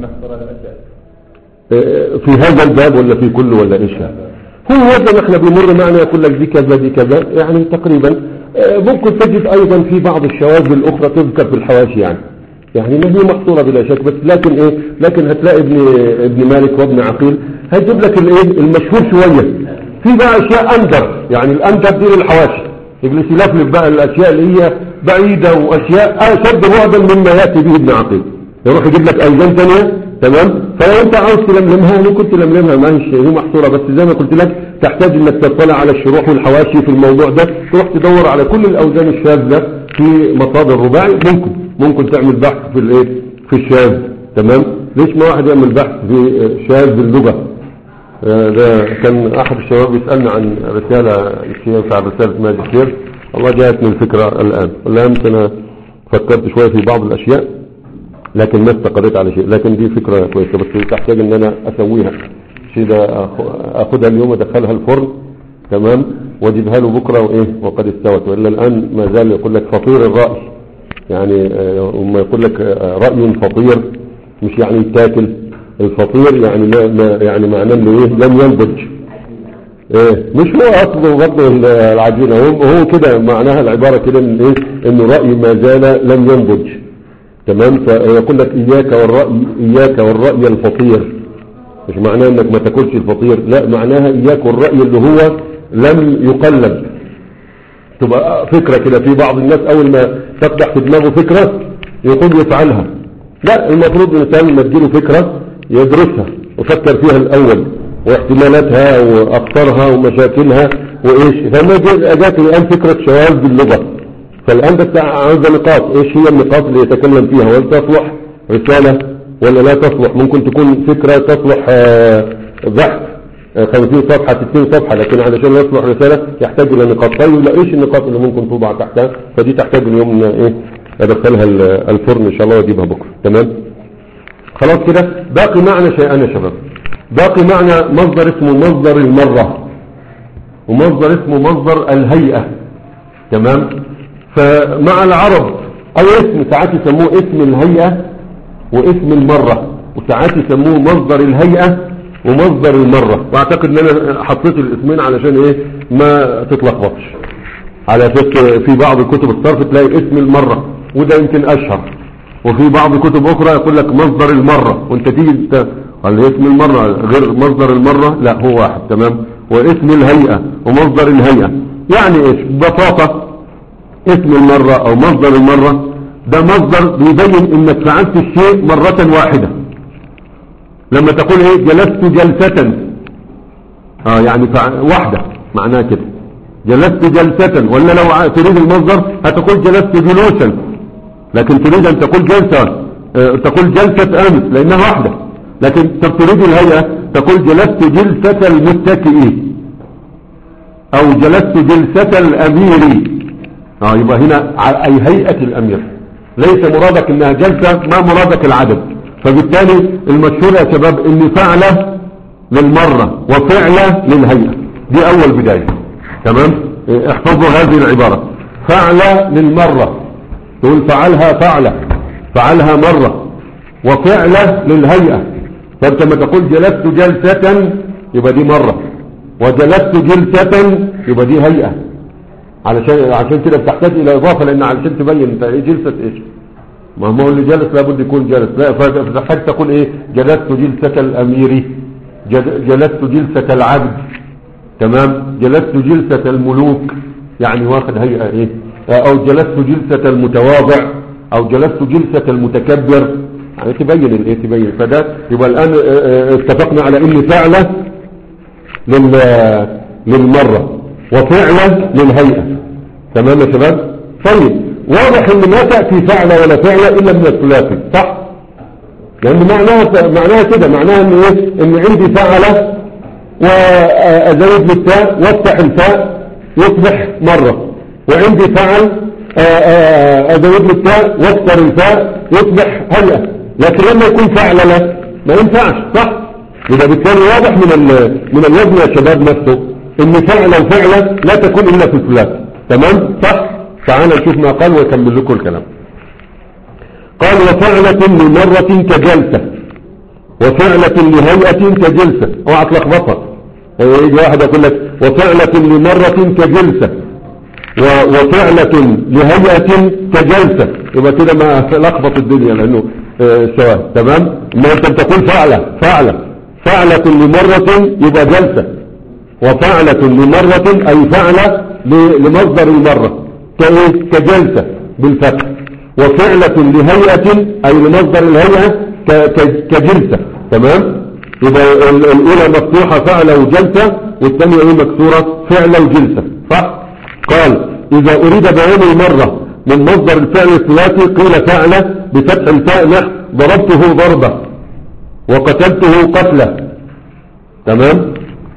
إيه، في هذا الباب ولا في كله ولا ايش هذا هو هذا احنا بيمر معنا يقول لك دي كذا دي كذا يعني تقريبا آه، ممكن تجد ايضا في بعض الشواذ الاخرى تذكر في الحواشي يعني يعني ما هي محصورة بلا شك بس لكن ايه لكن هتلاقي ابن ابن مالك وابن عقيل هيجيب لك الايه المشهور شوية في بقى اشياء اندر يعني الاندر دي للحواشي يجلس يلفلف بقى الاشياء اللي هي بعيدة واشياء اشد بعدا مما ياتي به ابن عقيل يروح يجيب لك اوزان ثانيه تمام فلو انت عاوز تلملمها انا كنت تلملمها ما هيش هي محصوره بس زي ما قلت لك تحتاج انك تطلع على الشروح والحواشي في الموضوع ده تروح تدور على كل الاوزان الشاذه في مصادر رباعي ممكن ممكن تعمل بحث في الايه في الشاذ تمام ليش ما واحد يعمل بحث في شاذ اللغه آه، ده كان احد الشباب يسالنا عن رساله الشيخ بتاع رساله لكن ما استقريت على شيء لكن دي فكرة كويسة بس تحتاج ان انا اسويها شيء ده أخ- اخدها اليوم ادخلها الفرن تمام واجيبها له بكرة وايه وقد استوت والا الان ما زال يقول لك فطير الرأي يعني آه، وما يقول لك آه، رأي فطير مش يعني يتاكل الفطير يعني ما ما- يعني معناه انه ايه لم ينضج ايه مش هو اصله برضه ال- العجينه هو هو كده معناها العباره كده ان ايه انه الراي ما زال لم ينضج تمام فيقول لك اياك والراي اياك والراي الفطير مش معناه انك ما تاكلش الفطير لا معناها اياك والراي اللي هو لم يقلب تبقى فكره كده في بعض الناس اول ما تقدح في دماغه فكره يقوم يفعلها لا المفروض الانسان لما تجيله فكره يدرسها ويفكر فيها الاول واحتمالاتها واخطارها ومشاكلها وايش فما جاء- جات الان فكره شواذ باللغه فالان بس عاوزه نقاط ايش هي النقاط اللي يتكلم فيها وهل تصلح رساله ولا لا تصلح ممكن تكون فكره تصلح آه، بحث آه، 50 صفحة 60 صفحة لكن علشان يصلح رسالة يحتاج إلى نقاط طيب لا إيش النقاط اللي ممكن توضع تحتها فدي تحتاج اليوم إن إيه أدخلها ال- الفرن إن شاء الله وأجيبها بكرة تمام خلاص كده باقي معنى شيئان يا شباب باقي معنى مصدر اسمه مصدر المرة ومصدر اسمه مصدر الهيئة تمام فمع العرب أي اسم ساعات يسموه اسم الهيئة واسم المرة وساعات يسموه مصدر الهيئة ومصدر المرة واعتقد ان انا حطيت الاسمين علشان ايه ما تتلخبطش على فكرة في بعض كتب الصرف تلاقي اسم المرة وده يمكن اشهر وفي بعض كتب اخرى يقول لك مصدر المرة وانت تيجي ت- قال لي اسم المرة غير مصدر المرة لا هو واحد تمام واسم الهيئة ومصدر الهيئة يعني ايش ببساطة اسم المرة او مصدر المرة ده مصدر بيبين انك فعلت الشيء مرة واحدة لما تقول ايه جلست جلسة اه يعني فع... واحدة معناها كده جلست جلسة ولا لو ع- تريد المصدر هتقول جلست جلوسا لكن تريد ان تقول جلسة آه، تقول جلسة امس لانها واحدة لكن طب تريد الهيئة تقول جلست جلسة المتكئ او جلست جلسة الامير اه يبقى هنا ع- اي هيئة الامير ليس مرادك انها جلسة ما مرادك العدد فبالتالي المشهور يا شباب ان فعلة للمرة وفعلة للهيئة دي اول بداية تمام إيه، احفظوا هذه العبارة فعلة للمرة تقول فعلها فعلة فعلها مرة وفعلة للهيئة فانت لما تقول جلست جلسة يبقى دي مرة وجلست جلسة يبقى دي هيئة علشان عشان كده بتحتاج الى اضافه لان علشان تبين انت ايه جلسه ايش ما هو اللي جلس لابد يكون جلس لا فتحتاج تقول ايه جلست جلسه الامير جل- جلست جلسه العبد تمام جلست جلسه الملوك يعني واخد هيئه ايه او جلست جلسه المتواضع او جلست جلسه المتكبر يعني تبين الايه تبين فده يبقى الان اه، اه، اتفقنا على ان فعله لل للمرة وفعلة للهيئة تمام يا شباب طيب واضح ان ما تأتي فعلة ولا فعلة الا من الثلاثي صح لان معناها معناها كده معناها ان ايه ان عندي فعلة وازود بالتاء وافتح الفاء يصبح مرة وعندي فعل آه، آه، ازود بالتاء واكسر الفاء يصبح هيئة لكن لما يكون فعلة لا ما ينفعش صح يبقى بالتالي واضح من ال- من الوزن يا شباب نفسه ان فعلا وفعلا لا تكون الا في الثلاث تمام صح تعال نشوف ما قال ويكمل لكم الكلام قال وفعلة لمرة كجلسة وفعلة لهيئة كجلسة اوعى تلخبطها يجي واحد يقول لك وفعلة لمرة كجلسة و- وفعلة لهيئة كجلسة يبقى كده ما لخبط الدنيا لانه آه، سواء تمام ما انت بتقول فعلة فعلة فعلة لمرة يبقى جلسة وفعلة لمرة اي فعلة ل- لمصدر المرة كايه كجلسة بالفتح وفعلة لهيئة اي لمصدر الهيئة ك- ك- كجلسة تمام يبقى ال- الاولى مفتوحة فعلة وجلسة والثانية ايه مكسورة فعلة وجلسة صح قال إذا أريد بيان المرة من مصدر الفعل الثلاثي قيل فعل بفتح الفاء نحو ضربته ضربة وقتلته قتلة تمام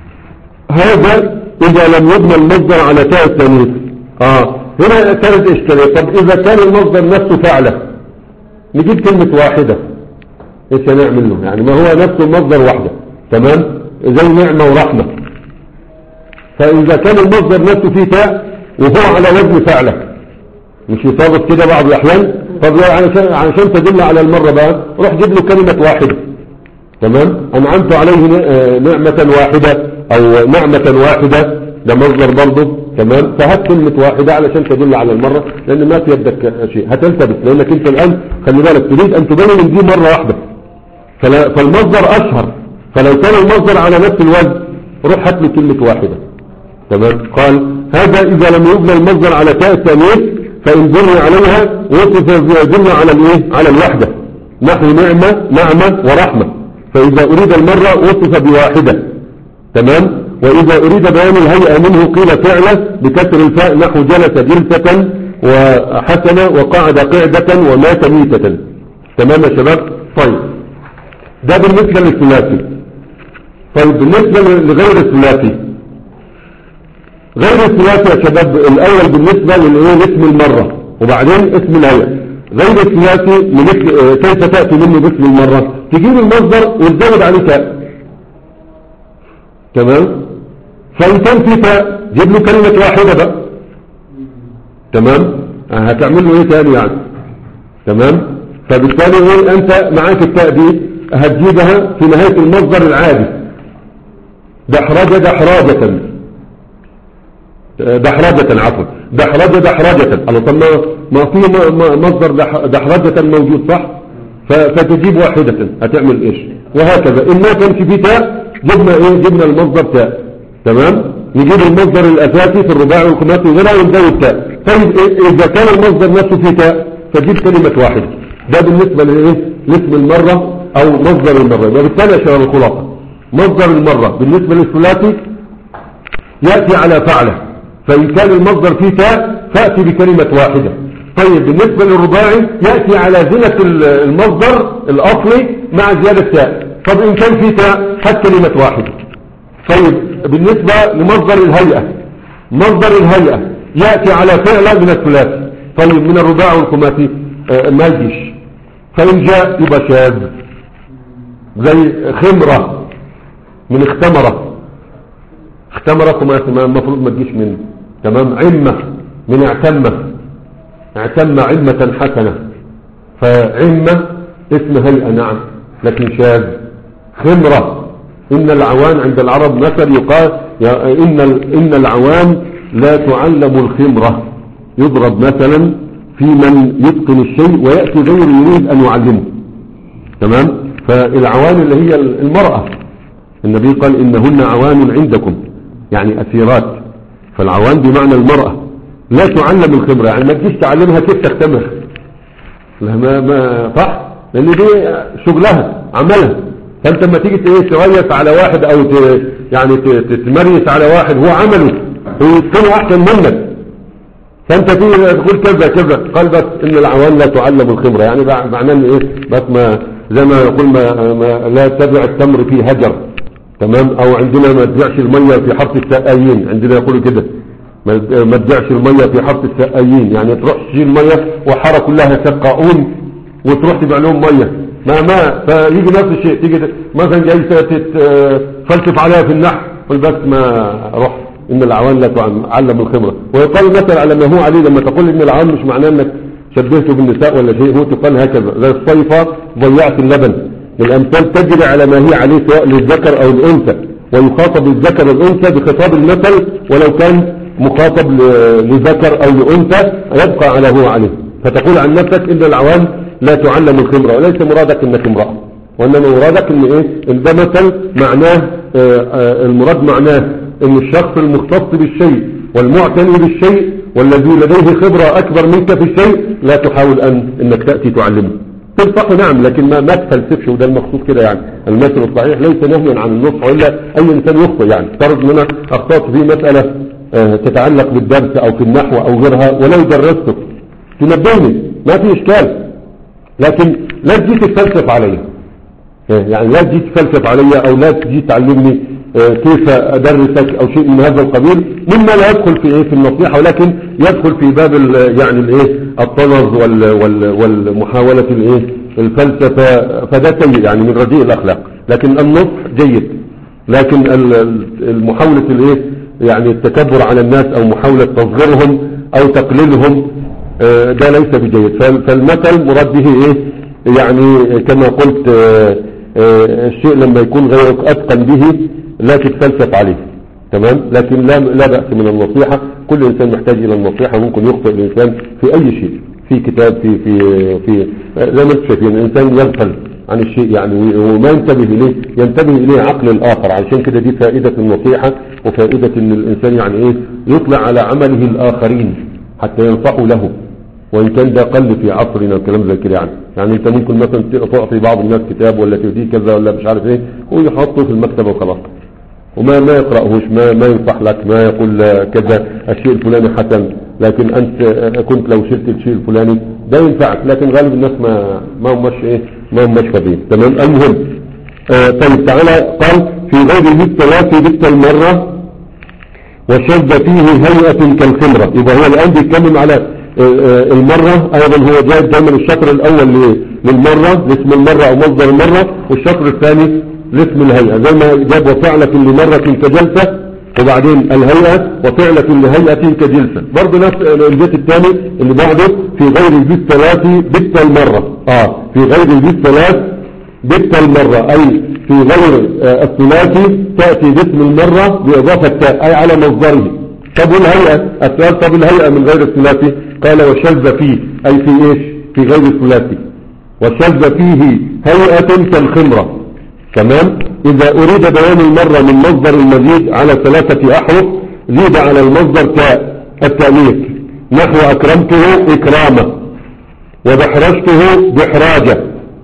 هذا إذا لم يبنى المصدر على تاء التانيث آه هنا كانت إشكالية طب إذا كان المصدر نفسه فعلة نجيب كلمة واحدة ايش هنعمل له يعني ما هو نفسه المصدر واحدة تمام زي نعمة ورحمة فإذا كان المصدر نفسه فيه تاء وهو على وزن فعله مش يصادف كده بعض الأحيان طب لو علشان علشان تدل على المرة بقى روح جيب له كلمة واحدة تمام أنعمت عليه ن- آه، نعمة واحدة أو نعمة واحدة ده مصدر برضه تمام فهات كلمة واحدة علشان تدل على المرة لأن ما في يدك شيء هتلتبس لأنك أنت الآن خلي بالك تريد أن تبين إن دي مرة واحدة فلا فالمصدر أشهر فلو كان المصدر على نفس الوزن روح هات له كلمة واحدة تمام قال هذا إذا لم يبنى المصدر على تاء التأنيث فإن بني عليها وصف بنى على الإيه على الوحدة نحو نعمة نعمة ورحمة فإذا أريد المرة وصف بواحدة تمام وإذا أريد بيان الهيئة منه قيل فعله بكسر الفاء نحو جلس جلسة وحسن وقعد قعدة ومات ميتة تمام يا شباب طيب ده بالنسبة للثلاثي طيب بالنسبة لغير الثلاثي غير الثلاثي يا شباب الأول بالنسبة للإيه اسم المرة وبعدين اسم الهيئة غير الثلاثي لمثل آه، كيف تأتي منه باسم المرة تجيب المصدر وتزود عليه تاء تمام فإن كان في تاء جيب له كلمة واحدة بقى تمام آه، هتعمل له ايه تاني يعني تمام فبالتالي ايه انت معاك التاء دي هتجيبها في نهاية المصدر العادي دحرجة دحرجة دحرجة عفوا دحرجة دحرجة الله طب ما ما في م- م- مصدر دح- دحرجة موجود صح ف- فتجيب واحدة هتعمل ايش وهكذا إن ما كانش فيه تاء جبنا ايه جبنا المصدر تاء تمام نجيب المصدر الأساسي في الرباعي والخماسي وغيرها ونزود تاء طيب إيه- إذا كان المصدر نفسه فيه تاء فجيب كلمة واحدة ده بالنسبة لإيه لاسم المرة أو مصدر المرة وبالتالي يا شباب الخلاصة مصدر المرة بالنسبة للثلاثي يأتي على فعله فإن كان المصدر فيه تاء فأتي بكلمة واحدة طيب بالنسبة للرباعي يأتي على زنة ال- المصدر الأصلي مع زيادة تاء طب إن كان فيه تاء هات كلمة واحدة طيب بالنسبة لمصدر الهيئة مصدر الهيئة يأتي على فعل من الثلاثي طيب من الرباع والخماسي آه، ما يجيش فإن جاء يبقى شاذ زي خمرة من اختمرة اختمرة خماسي ما المفروض ما تجيش منه تمام عمة من اعتمة اعتم عمة حسنة فعمة اسم هيئة نعم لكن شاذ خمرة إن العوان عند العرب مثل يقال يا- إن ال- إن العوان لا تعلم الخمرة يضرب مثلا في من يتقن الشيء ويأتي غير يريد أن يعلمه تمام فالعوان اللي هي المرأة النبي قال إنهن عوان عندكم يعني أسيرات فالعوان بمعنى المرأة لا تعلم الخمرة يعني ما تجيش تعلمها كيف تختمر لا ما ما صح لأن دي شغلها عملها فأنت لما تيجي ايه تريس على واحد أو ت... يعني ت- تتمريس على واحد هو عمله هو يتقنه أحسن منك فانت تيجي تقول كذا كذا قال بس ان العوان لا تعلم الخمرة يعني بع- معناه ان ايه بس ما زي ما يقول ما, ما لا تبع التمر في هجر تمام او عندنا ما تبيعش المية في حرف السقايين عندنا يقولوا كده ما ما تبيعش المية في حرف السقايين يعني تروح تشيل مية وحارة كلها سقاؤون وتروح تبيع لهم مية ما ما فيجي نفس الشيء تيجي ت- مثلا جاي تفلسف عليها في النحو قل بس ما روح ان العوان لا تعلم الخمرة ويقال مثل على ما هو عليه لما تقول ان العوان مش معناه انك شبهته بالنساء ولا شيء هو تقال هكذا زي الصيفة ضيعت اللبن الامثال تجري على ما هي عليه سواء للذكر او الانثى ويخاطب الذكر والانثى بخطاب المثل ولو كان مخاطب ل- لذكر او لانثى يبقى على هو عليه فتقول عن نفسك ان العوان لا تعلم الخمرة وليس مرادك انك امرأة وانما مرادك ان ايه ان ده مثل معناه آه، آه، المراد معناه ان الشخص المختص بالشيء والمعتني بالشيء والذي لديه خبرة اكبر منك في الشيء لا تحاول ان انك تأتي تعلمه تنصح نعم لكن ما ما تفلسفش وده المقصود كده يعني المثل الصحيح ليس نهيا عن النصح والا اي انسان يخطئ يعني افترض ان انا اخطأت في مسألة آه، تتعلق بالدرس او في النحو او غيرها ولو درستك تنبهني ما في اشكال لكن لا تجي تتفلسف عليا يعني لا تجي تفلسف عليا او لا تجي تعلمني آه، كيف ادرسك او شيء من هذا القبيل مما لا يدخل في ايه في النصيحة ولكن يدخل في باب ال- يعني الايه الطنز وال وال والمحاولة الايه الفلسفة فده سيء يعني من رديء الاخلاق لكن النصح جيد لكن ال- ال- المحاولة الايه يعني التكبر على الناس او محاولة تصغيرهم او تقليلهم آه، ده ليس بجيد فال- فالمثل مراد به ايه يعني كما قلت آه، آه، الشيء لما يكون غيرك اتقن به لا تتفلسف عليه تمام لكن لا لا بأس من النصيحة كل انسان محتاج الى النصيحة ممكن يخطئ الانسان في اي شيء في كتاب في في في زي ما انتم شايفين الانسان يغفل عن الشيء يعني وما ينتبه اليه ينتبه اليه عقل الاخر علشان كده دي فائدة النصيحة وفائدة ان الانسان يعني ايه يطلع على عمله الاخرين حتى ينصحوا له وان كان ده قل في عصرنا وكلام زي كده يعني يعني انت ممكن مثلا تعطي بعض الناس كتاب ولا تديه كذا ولا مش عارف ايه ويحطه في المكتبه وخلاص وما ما يقرأهوش ما ما ينصح لك ما يقول كذا الشيء الفلاني حسن لكن انت كنت لو شلت الشيء الفلاني ده ينفعك لكن غالب الناس ما ما همش ايه ما همش فاضيين تمام المهم آه طيب تعالى قال في غير المثل ثلاث بت المرة وشد فيه هيئة كالخمرة يبقى هو الآن بيتكلم على آه، آه، المرة أيضا هو جاء دايما الشطر الأول ل- للمرة لاسم المرة أو مصدر المرة والشطر الثاني لاسم الهيئة زي ما جاب وفعلة لمرة كجلسة وبعدين الهيئة وفعلة لهيئة كجلسة برضه نفس البيت الثاني اللي بعده في غير البيت ثلاث بت المرة اه في غير البيت ثلاث بت المرة أي في غير آه، الثلاثي تأتي باسم المرة بإضافة تاء أي على مصدره طب والهيئة السؤال طب الهيئة من غير الثلاثي قال وشذ فيه أي في إيش في غير الثلاثي وشذ فيه هيئة كالخمرة تمام إذا أريد بيان المرة من مصدر المزيد على ثلاثة أحرف زيد على المصدر تاء التأنيث نحو أكرمته إكرامة ودحرجته دحراجة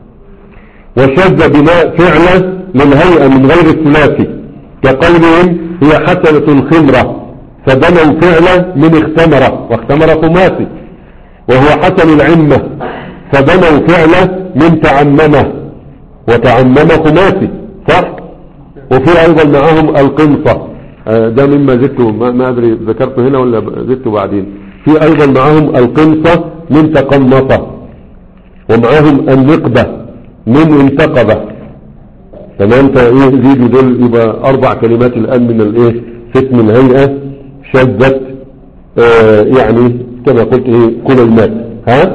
وشذ بناء فعله للهيئة من غير الثلاثي كقولهم هي حسنة الخمرة فبنوا فعله من اختمرة واختمر خماسي وهو حسن العمة فبنوا فعله من تعممه وتعمم خماسي صح وفي ايضا معهم القنصة آه، ده مما زدته ما, ما ادري ذكرته هنا ولا زدته بعدين في ايضا معهم القنصة من تقمصة ومعهم النقبة من انتقبة تمام فايه زيدوا دول يبقى اربع كلمات الان من الايه في اسم الهيئة شدت آه يعني كما قلت ايه كليمات ها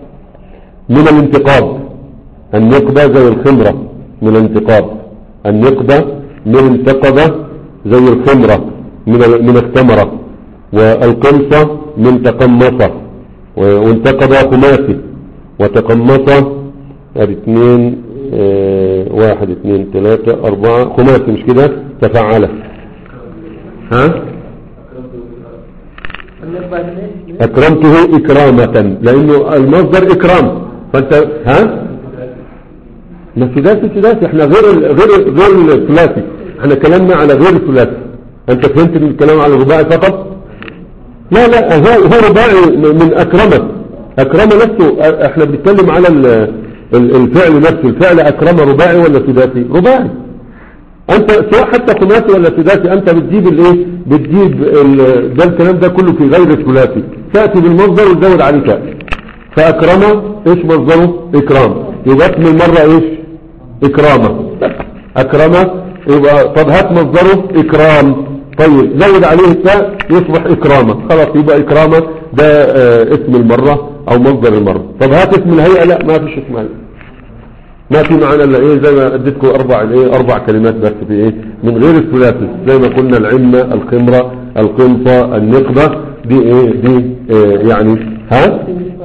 من الانتقاب النقبة زي الخمرة من الانتقاب النقبة من انتقبة زي الخمرة من من الثمرة والقمصة من تقمصة و- وانتقبة خماسي وتقمصة ادي اثنين اه واحد اثنين ثلاثة اربعة خماسي مش كده تفعلة ها النقبة ليش؟ اكرمته اكرامة لانه المصدر اكرام فانت ها ما سداسي سداسي احنا غير ال- غير غير الثلاثي احنا كلامنا على غير الثلاثي انت فهمت ان الكلام على الرباعي فقط لا لا هو هو رباعي من اكرمه اكرمه نفسه اه، احنا بنتكلم على ال- ال- الفعل نفسه الفعل اكرمه رباعي ولا سداسي رباعي انت سواء حتى خماسي ولا سداسي انت بتجيب الايه بتجيب ال- ده الكلام ده كله في غير الثلاثي تاتي بالمصدر وتزود عليه تاء فاكرمه ايش مصدره اكرام يبقى اسم المره ايش اكرامه اكرمه يبقى طب هات مصدره اكرام طيب زود عليه التاء يصبح اكرامه خلاص يبقى اكرامه ده آه اسم المره او مصدر المره طب هات اسم الهيئه لا ما فيش اسم هيئه ما في معنا الا ايه زي ما اديتكم اربع ايه اربع كلمات بس في ايه من غير الثلاثي زي ما قلنا العمة الخمرة القنصة النقبة دي ايه دي إيه يعني ها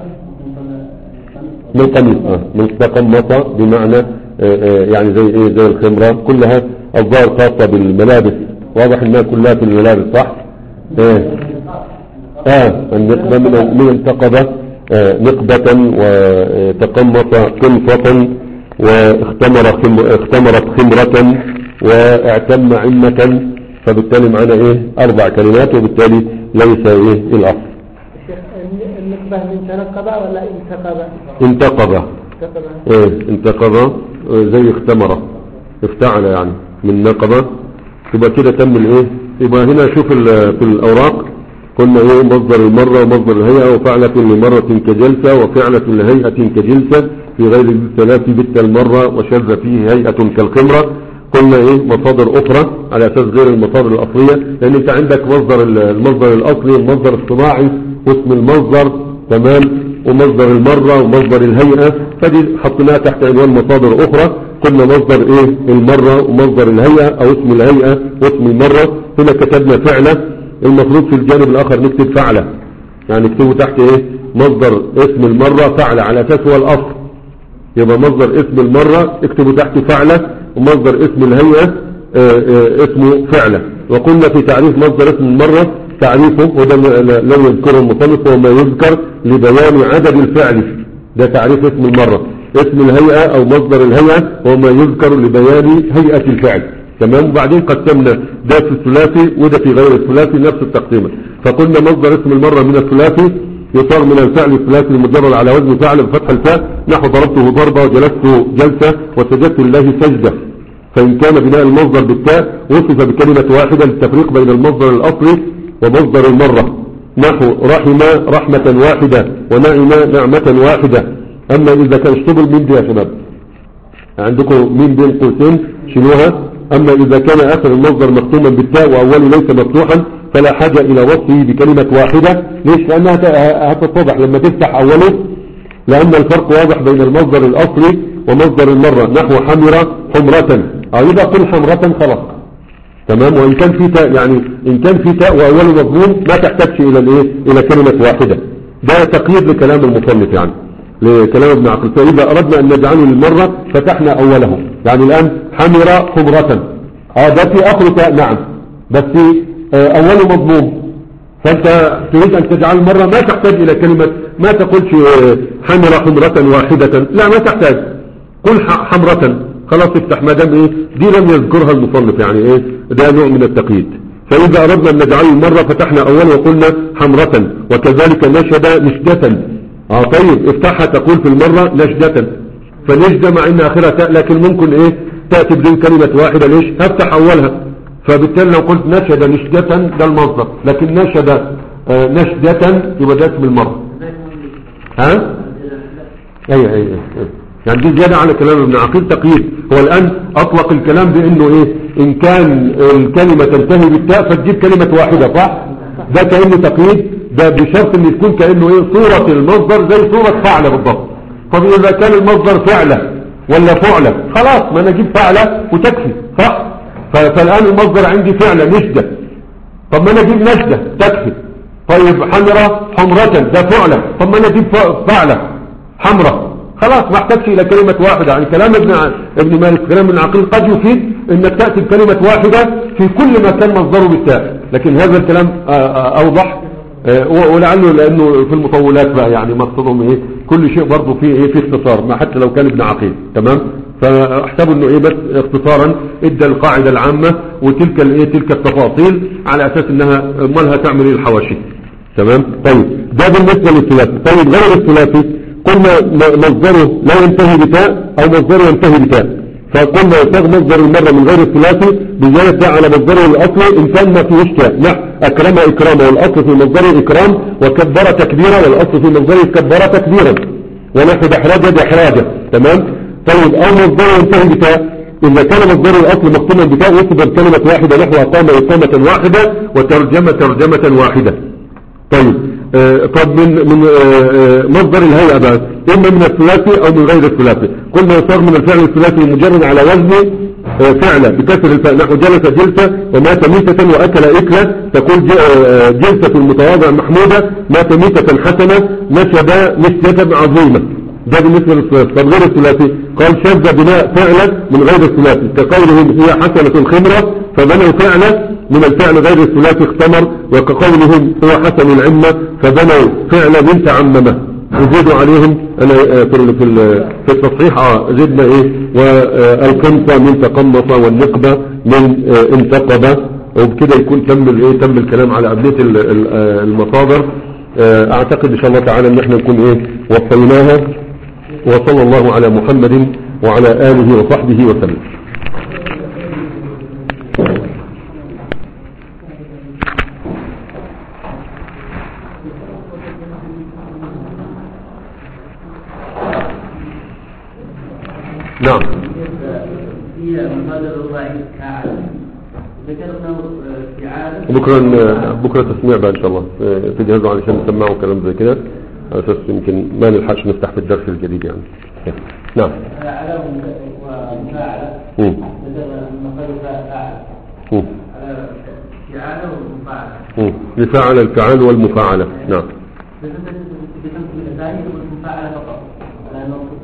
من قميص اه من تقمصة بمعنى آه، آه، يعني زي ايه زي الخمرة كلها الظاهر خاصة بالملابس واضح انها كلها في الملابس صح ايه اه النقبة من من انتقبة آه نقبة وتقمص قنصة واختمر خم اختمرت خمرة واعتم عمة فبالتالي معنا ايه اربع كلمات وبالتالي ليس ايه الاصل الشيخ، الن- النقبة من تنقبة ولا انتقبة؟ انتقبة انتقبة ايه انتقبة آه، زي اختمرة افتعل يعني من نقبة يبقى كده تم الايه يبقى هنا شوف ال- في الاوراق قلنا ايه مصدر المرة ومصدر الهيئة وفعلة لمرة كجلسة وفعلة لهيئة كجلسة في غير الثلاث بت المرة وشذ فيه هيئة كالخمرة قلنا ايه مصادر اخرى على اساس غير المصادر الاصلية لان انت عندك مصدر ال- المصدر الاصلي والمصدر الصناعي واسم المصدر تمام ومصدر المرة ومصدر الهيئة فدي حطيناها تحت عنوان مصادر اخرى قلنا مصدر ايه المرة ومصدر الهيئة او اسم الهيئة واسم المرة هنا كتبنا فعلة المفروض في الجانب الاخر نكتب فعلة يعني نكتبه تحت ايه مصدر اسم المرة فعلة على اساس هو الاصل يبقى مصدر اسم المرة اكتبوا تحت فعلة ومصدر اسم الهيئة آه، آه، اسمه فعلة وقلنا في تعريف مصدر اسم المرة تعريفه وده ل- ل- لم يذكره المصنف هو ما يذكر لبيان عدد الفعل ده تعريف اسم المرة اسم الهيئة او مصدر الهيئة هو ما يذكر لبيان هيئة الفعل تمام وبعدين قسمنا ده في الثلاثي وده في غير الثلاثي نفس التقسيمة فقلنا مصدر اسم المرة من الثلاثي يصار من الفعل الثلاثي المجرد على وزن فعل بفتح الفاء نحو ضربته ضربة وجلست جلسة وسجدت لله سجدة فإن كان بناء المصدر بالتاء وصف بكلمة واحدة للتفريق بين المصدر الأصلي ومصدر المرة نحو رحم رحمة واحدة ونعم نعمة واحدة أما إذا كان اشتغل من دي يا شباب عندكم مين بين قوسين شنوها أما إذا كان آخر المصدر مختوما بالتاء وأوله ليس مفتوحا فلا حاجة إلى وصفه بكلمة واحدة ليش لأنها ت- هتتضح لما تفتح أوله لأن الفرق واضح بين المصدر الأصلي ومصدر المرة نحو حمرة حمرة أو يبقى قل حمرة خلاص تمام وإن كان في تاء يعني إن كان في تاء وأوله مضمون ما تحتاجش إلى الإيه إلى كلمة واحدة ده تقييد لكلام المصنف يعني لكلام ابن عقل فإذا أردنا أن نجعله للمرة فتحنا أوله يعني الآن حمر حمرة اه ده في آخر تاء نعم بس آه، أوله مضموم فأنت تريد أن تجعل مرة ما تحتاج إلى كلمة ما تقولش آه، حمر حمرة واحدة لا ما تحتاج قل ح- حمرة خلاص افتح ما دام ايه دي لم يذكرها المصنف يعني ايه ده نوع من التقييد فإذا أردنا أن نجعل المرة فتحنا أولا وقلنا حمرة وكذلك نشد نشدة اه طيب افتحها تقول في المرة نشدة فنجدة مع ان اخرها تاء لكن ممكن ايه تأتي بدون كلمة واحدة ليش هفتح اولها فبالتالي لو قلت نشد نشدة ده المصدر لكن نشد آه نشدة يبقى ده اسم المرة ها ايوه ايوه أيوة. يعني دي زيادة على كلام ابن عقيل تقييد هو الآن أطلق الكلام بأنه إيه إن كان الكلمة تنتهي بالتاء فتجيب كلمة واحدة صح ده كأنه تقييد ده بشرط ان يكون كأنه ايه صورة المصدر زي صورة فعلة بالضبط طب اذا كان المصدر فعلة ولا فعلة خلاص ما انا اجيب فعلة وتكفي صح ف- فالان المصدر عندي فعلة نشدة طب ما انا اجيب نشدة تكفي طيب حمرة حمرة ده فعلة طب ما انا اجيب ف- فعلة حمرة خلاص ما احتاجش الى كلمة واحدة يعني كلام ابن ع- ابن مالك كلام ابن عقيل قد يفيد انك تأتي بكلمة واحدة في كل ما كان مصدره بالتاء لكن هذا الكلام آه، آه، اوضح آه، و- ولعله لانه في المطولات بقى يعني مقصدهم ايه كل شيء برضه فيه ايه في اختصار ما حتى لو كان ابن عقيل تمام فاحسبوا انه ايه بس اختصارا ادى القاعدة العامة وتلك الايه تلك التفاصيل على اساس انها امالها تعمل ايه الحواشي تمام طيب ده بالنسبة للثلاثي طيب غير الثلاثي قلنا م- مصدره لا ينتهي بتاء او مصدره ينتهي بتاء فقلنا يصاغ مصدر المرة من غير الثلاثي بزيادة تاء على مصدره الاصلي ان كان ما فيهوش تاء نعم اكرم اكراما والاصل في مصدره اكرام وكبر تكبيرا والاصل في مصدره كبر تكبيرا ونحو دحرجة دحراجة تمام طيب او مصدره ينتهي بتاء إذا كان مصدر الأصل مختوما بتاء وصف كلمة واحدة نحو أقام إقامة واحدة وترجم ترجمة واحدة طيب آه طب من من آه آه مصدر الهيئة بقى إما من الثلاثي أو من غير الثلاثي قلنا يصار من الفعل الثلاثي المجرد على وزن آه فعلة بكسر الفاء نحو جلس جلسة ومات ميتة وأكل إكلة تقول ج- آه جلسة المتواضع محمودة مات ميتة حسنة نشب نشية عظيمة ده بالنسبة للثلاثي طب غير الثلاثي قال شذ بناء فعلا من غير الثلاثي كقولهم هي حسنة الخمرة فبنوا فعلا من الفعل غير الثلاثي اختمر وكقولهم هو حسن العمة فبنوا فعلا من تعممه وزيدوا عليهم انا آه، في ال- في ال- في التصحيح آه، زدنا ايه والقمصة من تقمص والنقبة من آه، انتقب وبكده يكون تم الايه تم الكلام على قبلية ال- ال- آه، المصادر آه، اعتقد ان شاء الله تعالى ان احنا نكون ايه وصيناها وصلى الله على محمد وعلى آله وصحبه وسلم نعم في مصادر الرباعي كعادة ذكرنا في عادة بكرة بكرة تسميع بقى ان شاء الله اه، تجهزوا علشان تسمعوا كلام زي كده على اساس يمكن ما نلحقش نفتح في الدرس الجديد يعني نعم على ومفاعلة مم. ذكرنا مصادر فاعل مم. على إعادة ومفاعلة مم. لفعل الفعال والمفاعلة نعم بتمثيل الثاني والمفاعلة فقط على نقطة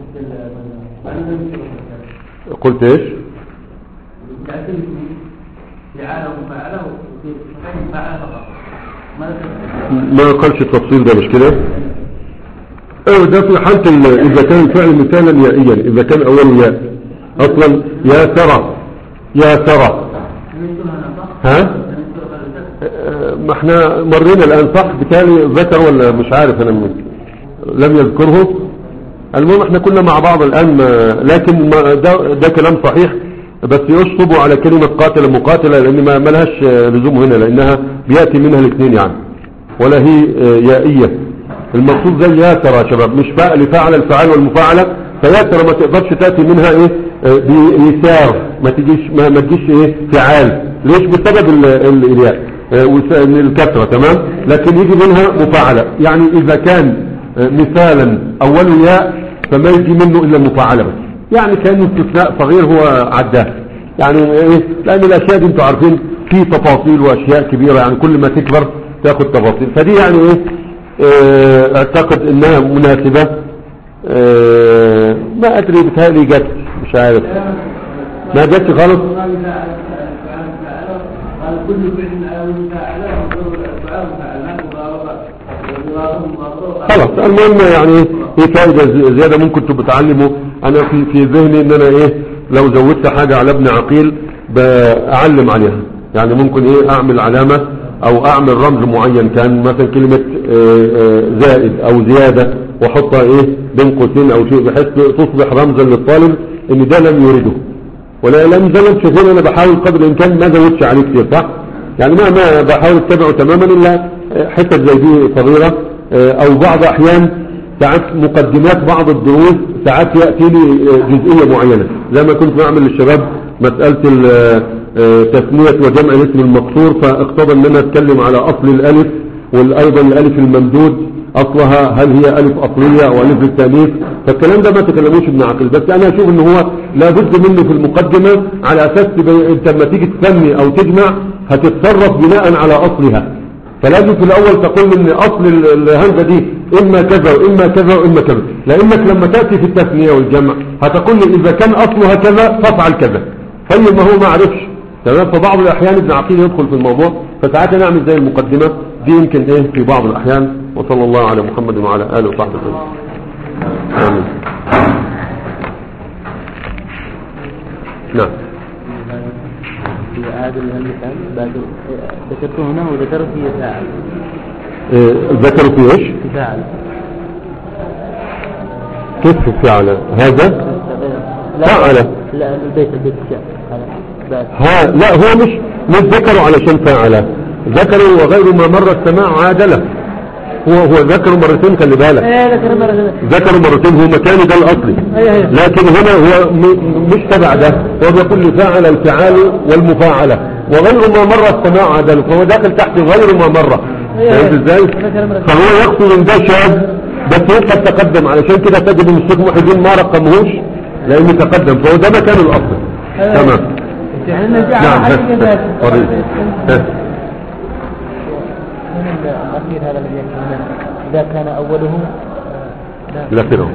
ال قلت ايش يعتمد في إعادة ومفاعلة وفي صفين مفاعلة فقط ما ذكر ما قالش التفصيل ده مش كده ايوه ده في حالة ال- اذا كان الفعل مثالا يائيا اذا كان اولا ياء اصلا يا ترى يا ترى نذكرها أنا صح؟ ها نذكرها الذكر اه، ما احنا مرينا الان صح بالتالي ذكر ولا مش عارف انا من لم يذكره المهم احنا كنا مع بعض الان ما لكن ما ده, ده كلام صحيح بس يشطب على كلمة قاتل مقاتلة لان ما ما لهاش اه، لزوم هنا لانها بيأتي منها الاثنين يعني ولا هي اه، يائية المقصود زي يا ترى يا شباب مش فاعل فعل الفعال والمفاعلة فيا ترى ما تقدرش تأتي منها ايه اه، بيسار ما تجيش ما, ما تجيش ايه فعال ليش بسبب ال- ال- الياء اه، وس- الكثرة تمام لكن يجي منها مفاعلة يعني اذا كان اه، مثالا اوله ياء فما يجي منه الا مفاعلة بس يعني كان استثناء صغير هو عداه يعني ايه لان الاشياء دي انتوا عارفين في تفاصيل واشياء كبيرة يعني كل ما تكبر تاخد تفاصيل فدي يعني ايه اه، اعتقد انها مناسبة اه، ما ادري بتهيألي جت مش عارف ما جتش خالص قال كل فعل أو فاعله فعل فعل مضاربة مضاربة خلاص المهم يعني هي فائدة ز- زيادة ممكن تبقوا تعلموا انا في في ذهني ان انا ايه لو زودت حاجة على ابن عقيل بعلم عليها يعني ممكن ايه اعمل علامة او اعمل رمز معين كان مثلا كلمة آه، آه، زائد او زيادة واحطها ايه بين قوسين او شيء بحيث تصبح رمزا للطالب ان ده لم يرده ولا لم زي ما انتم شايفين انا بحاول قدر الامكان ما زودش عليه كتير صح يعني ما ما بحاول اتبعه تماما الا حتت زي دي صغيره اه، او بعض احيان ساعات مقدمات بعض الدروس ساعات ياتي لي اه، جزئيه معينه زي ما كنت بعمل للشباب مساله ال- اه، تسميه وجمع الاسم المقصور فاقتضى ان انا اتكلم على اصل الالف وايضا الالف الممدود اصلها هل هي الف اصلية او الف التانيث فالكلام ده ما تكلموش ابن عقل بس انا اشوف ان هو لابد منه في المقدمة على اساس تبقى انت لما تيجي تسمي او تجمع هتتصرف بناء على اصلها فلازم في الاول تقول ان اصل ال- الهمزة دي اما كذا واما كذا واما كذا لانك لما تأتي في التثنية والجمع هتقول لي اذا كان اصلها كذا فافعل كذا طيب ما هو ما عرفش تمام فبعض الاحيان ابن عقيل يدخل في الموضوع فساعات نعمل زي المقدمة دي يمكن ايه في بعض الاحيان وصلى الله على محمد وعلى اله وصحبه وسلم امين نعم في هذا المثال بعد ذكرته هنا وذكرت في فاعل إيه ذكروا في ايش في فاعل كيف في فعل هذا فعل لا البيت البيت الشعر هذا بعد ها لا هو مش مش ذكروا علشان فعل ذكروا وغير ما مر السماع عادله هو هو ذكروا مرتين خلي بالك ايه ذكر مرة ذكروا مرتين هو مكاني ده الاصلي ايه ايه لكن هنا هو م- مش تبع ده هو بيقول لي فعل الفعال والمفاعلة وغير ما مر السماع عدل فهو داخل تحت غير ما مر فهمت ازاي فهو يقصد ان ده شاذ بس هو قد تقدم علشان كده تجد ان الشيخ محي الدين ما رقمهوش لانه تقدم فهو ده مكان الاصل تمام يعني نرجع نعم على ها، حديث ها، الناس. طريق. ها. من الأخير هذا الذي يكون هنا إذا كان أوله آه، لا لا كده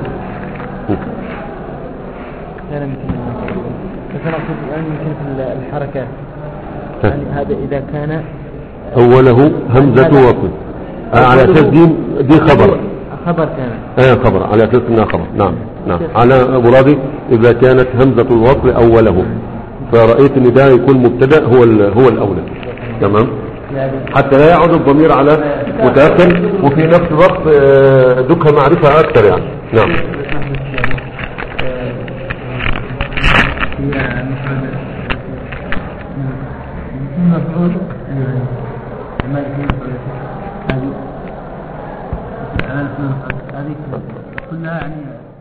كان يمكن بس أنا أقصد الآن يمكن في الحركات ها. يعني هذا إذا كان اوله همزة وصل آه، على اساس دي دي خبر خبر كان ايه خبر على اساس انها خبر نعم نعم على مرادي اذا كانت همزة الوصل اوله فرأيت ان ده يكون مبتدا هو ال- هو الاولى تمام حتى لا يعود الضمير على متأخر وفي نفس الوقت آه، دكها معرفة اكثر يعني نعم مفعول ما يكون هذه هذه كلها يعني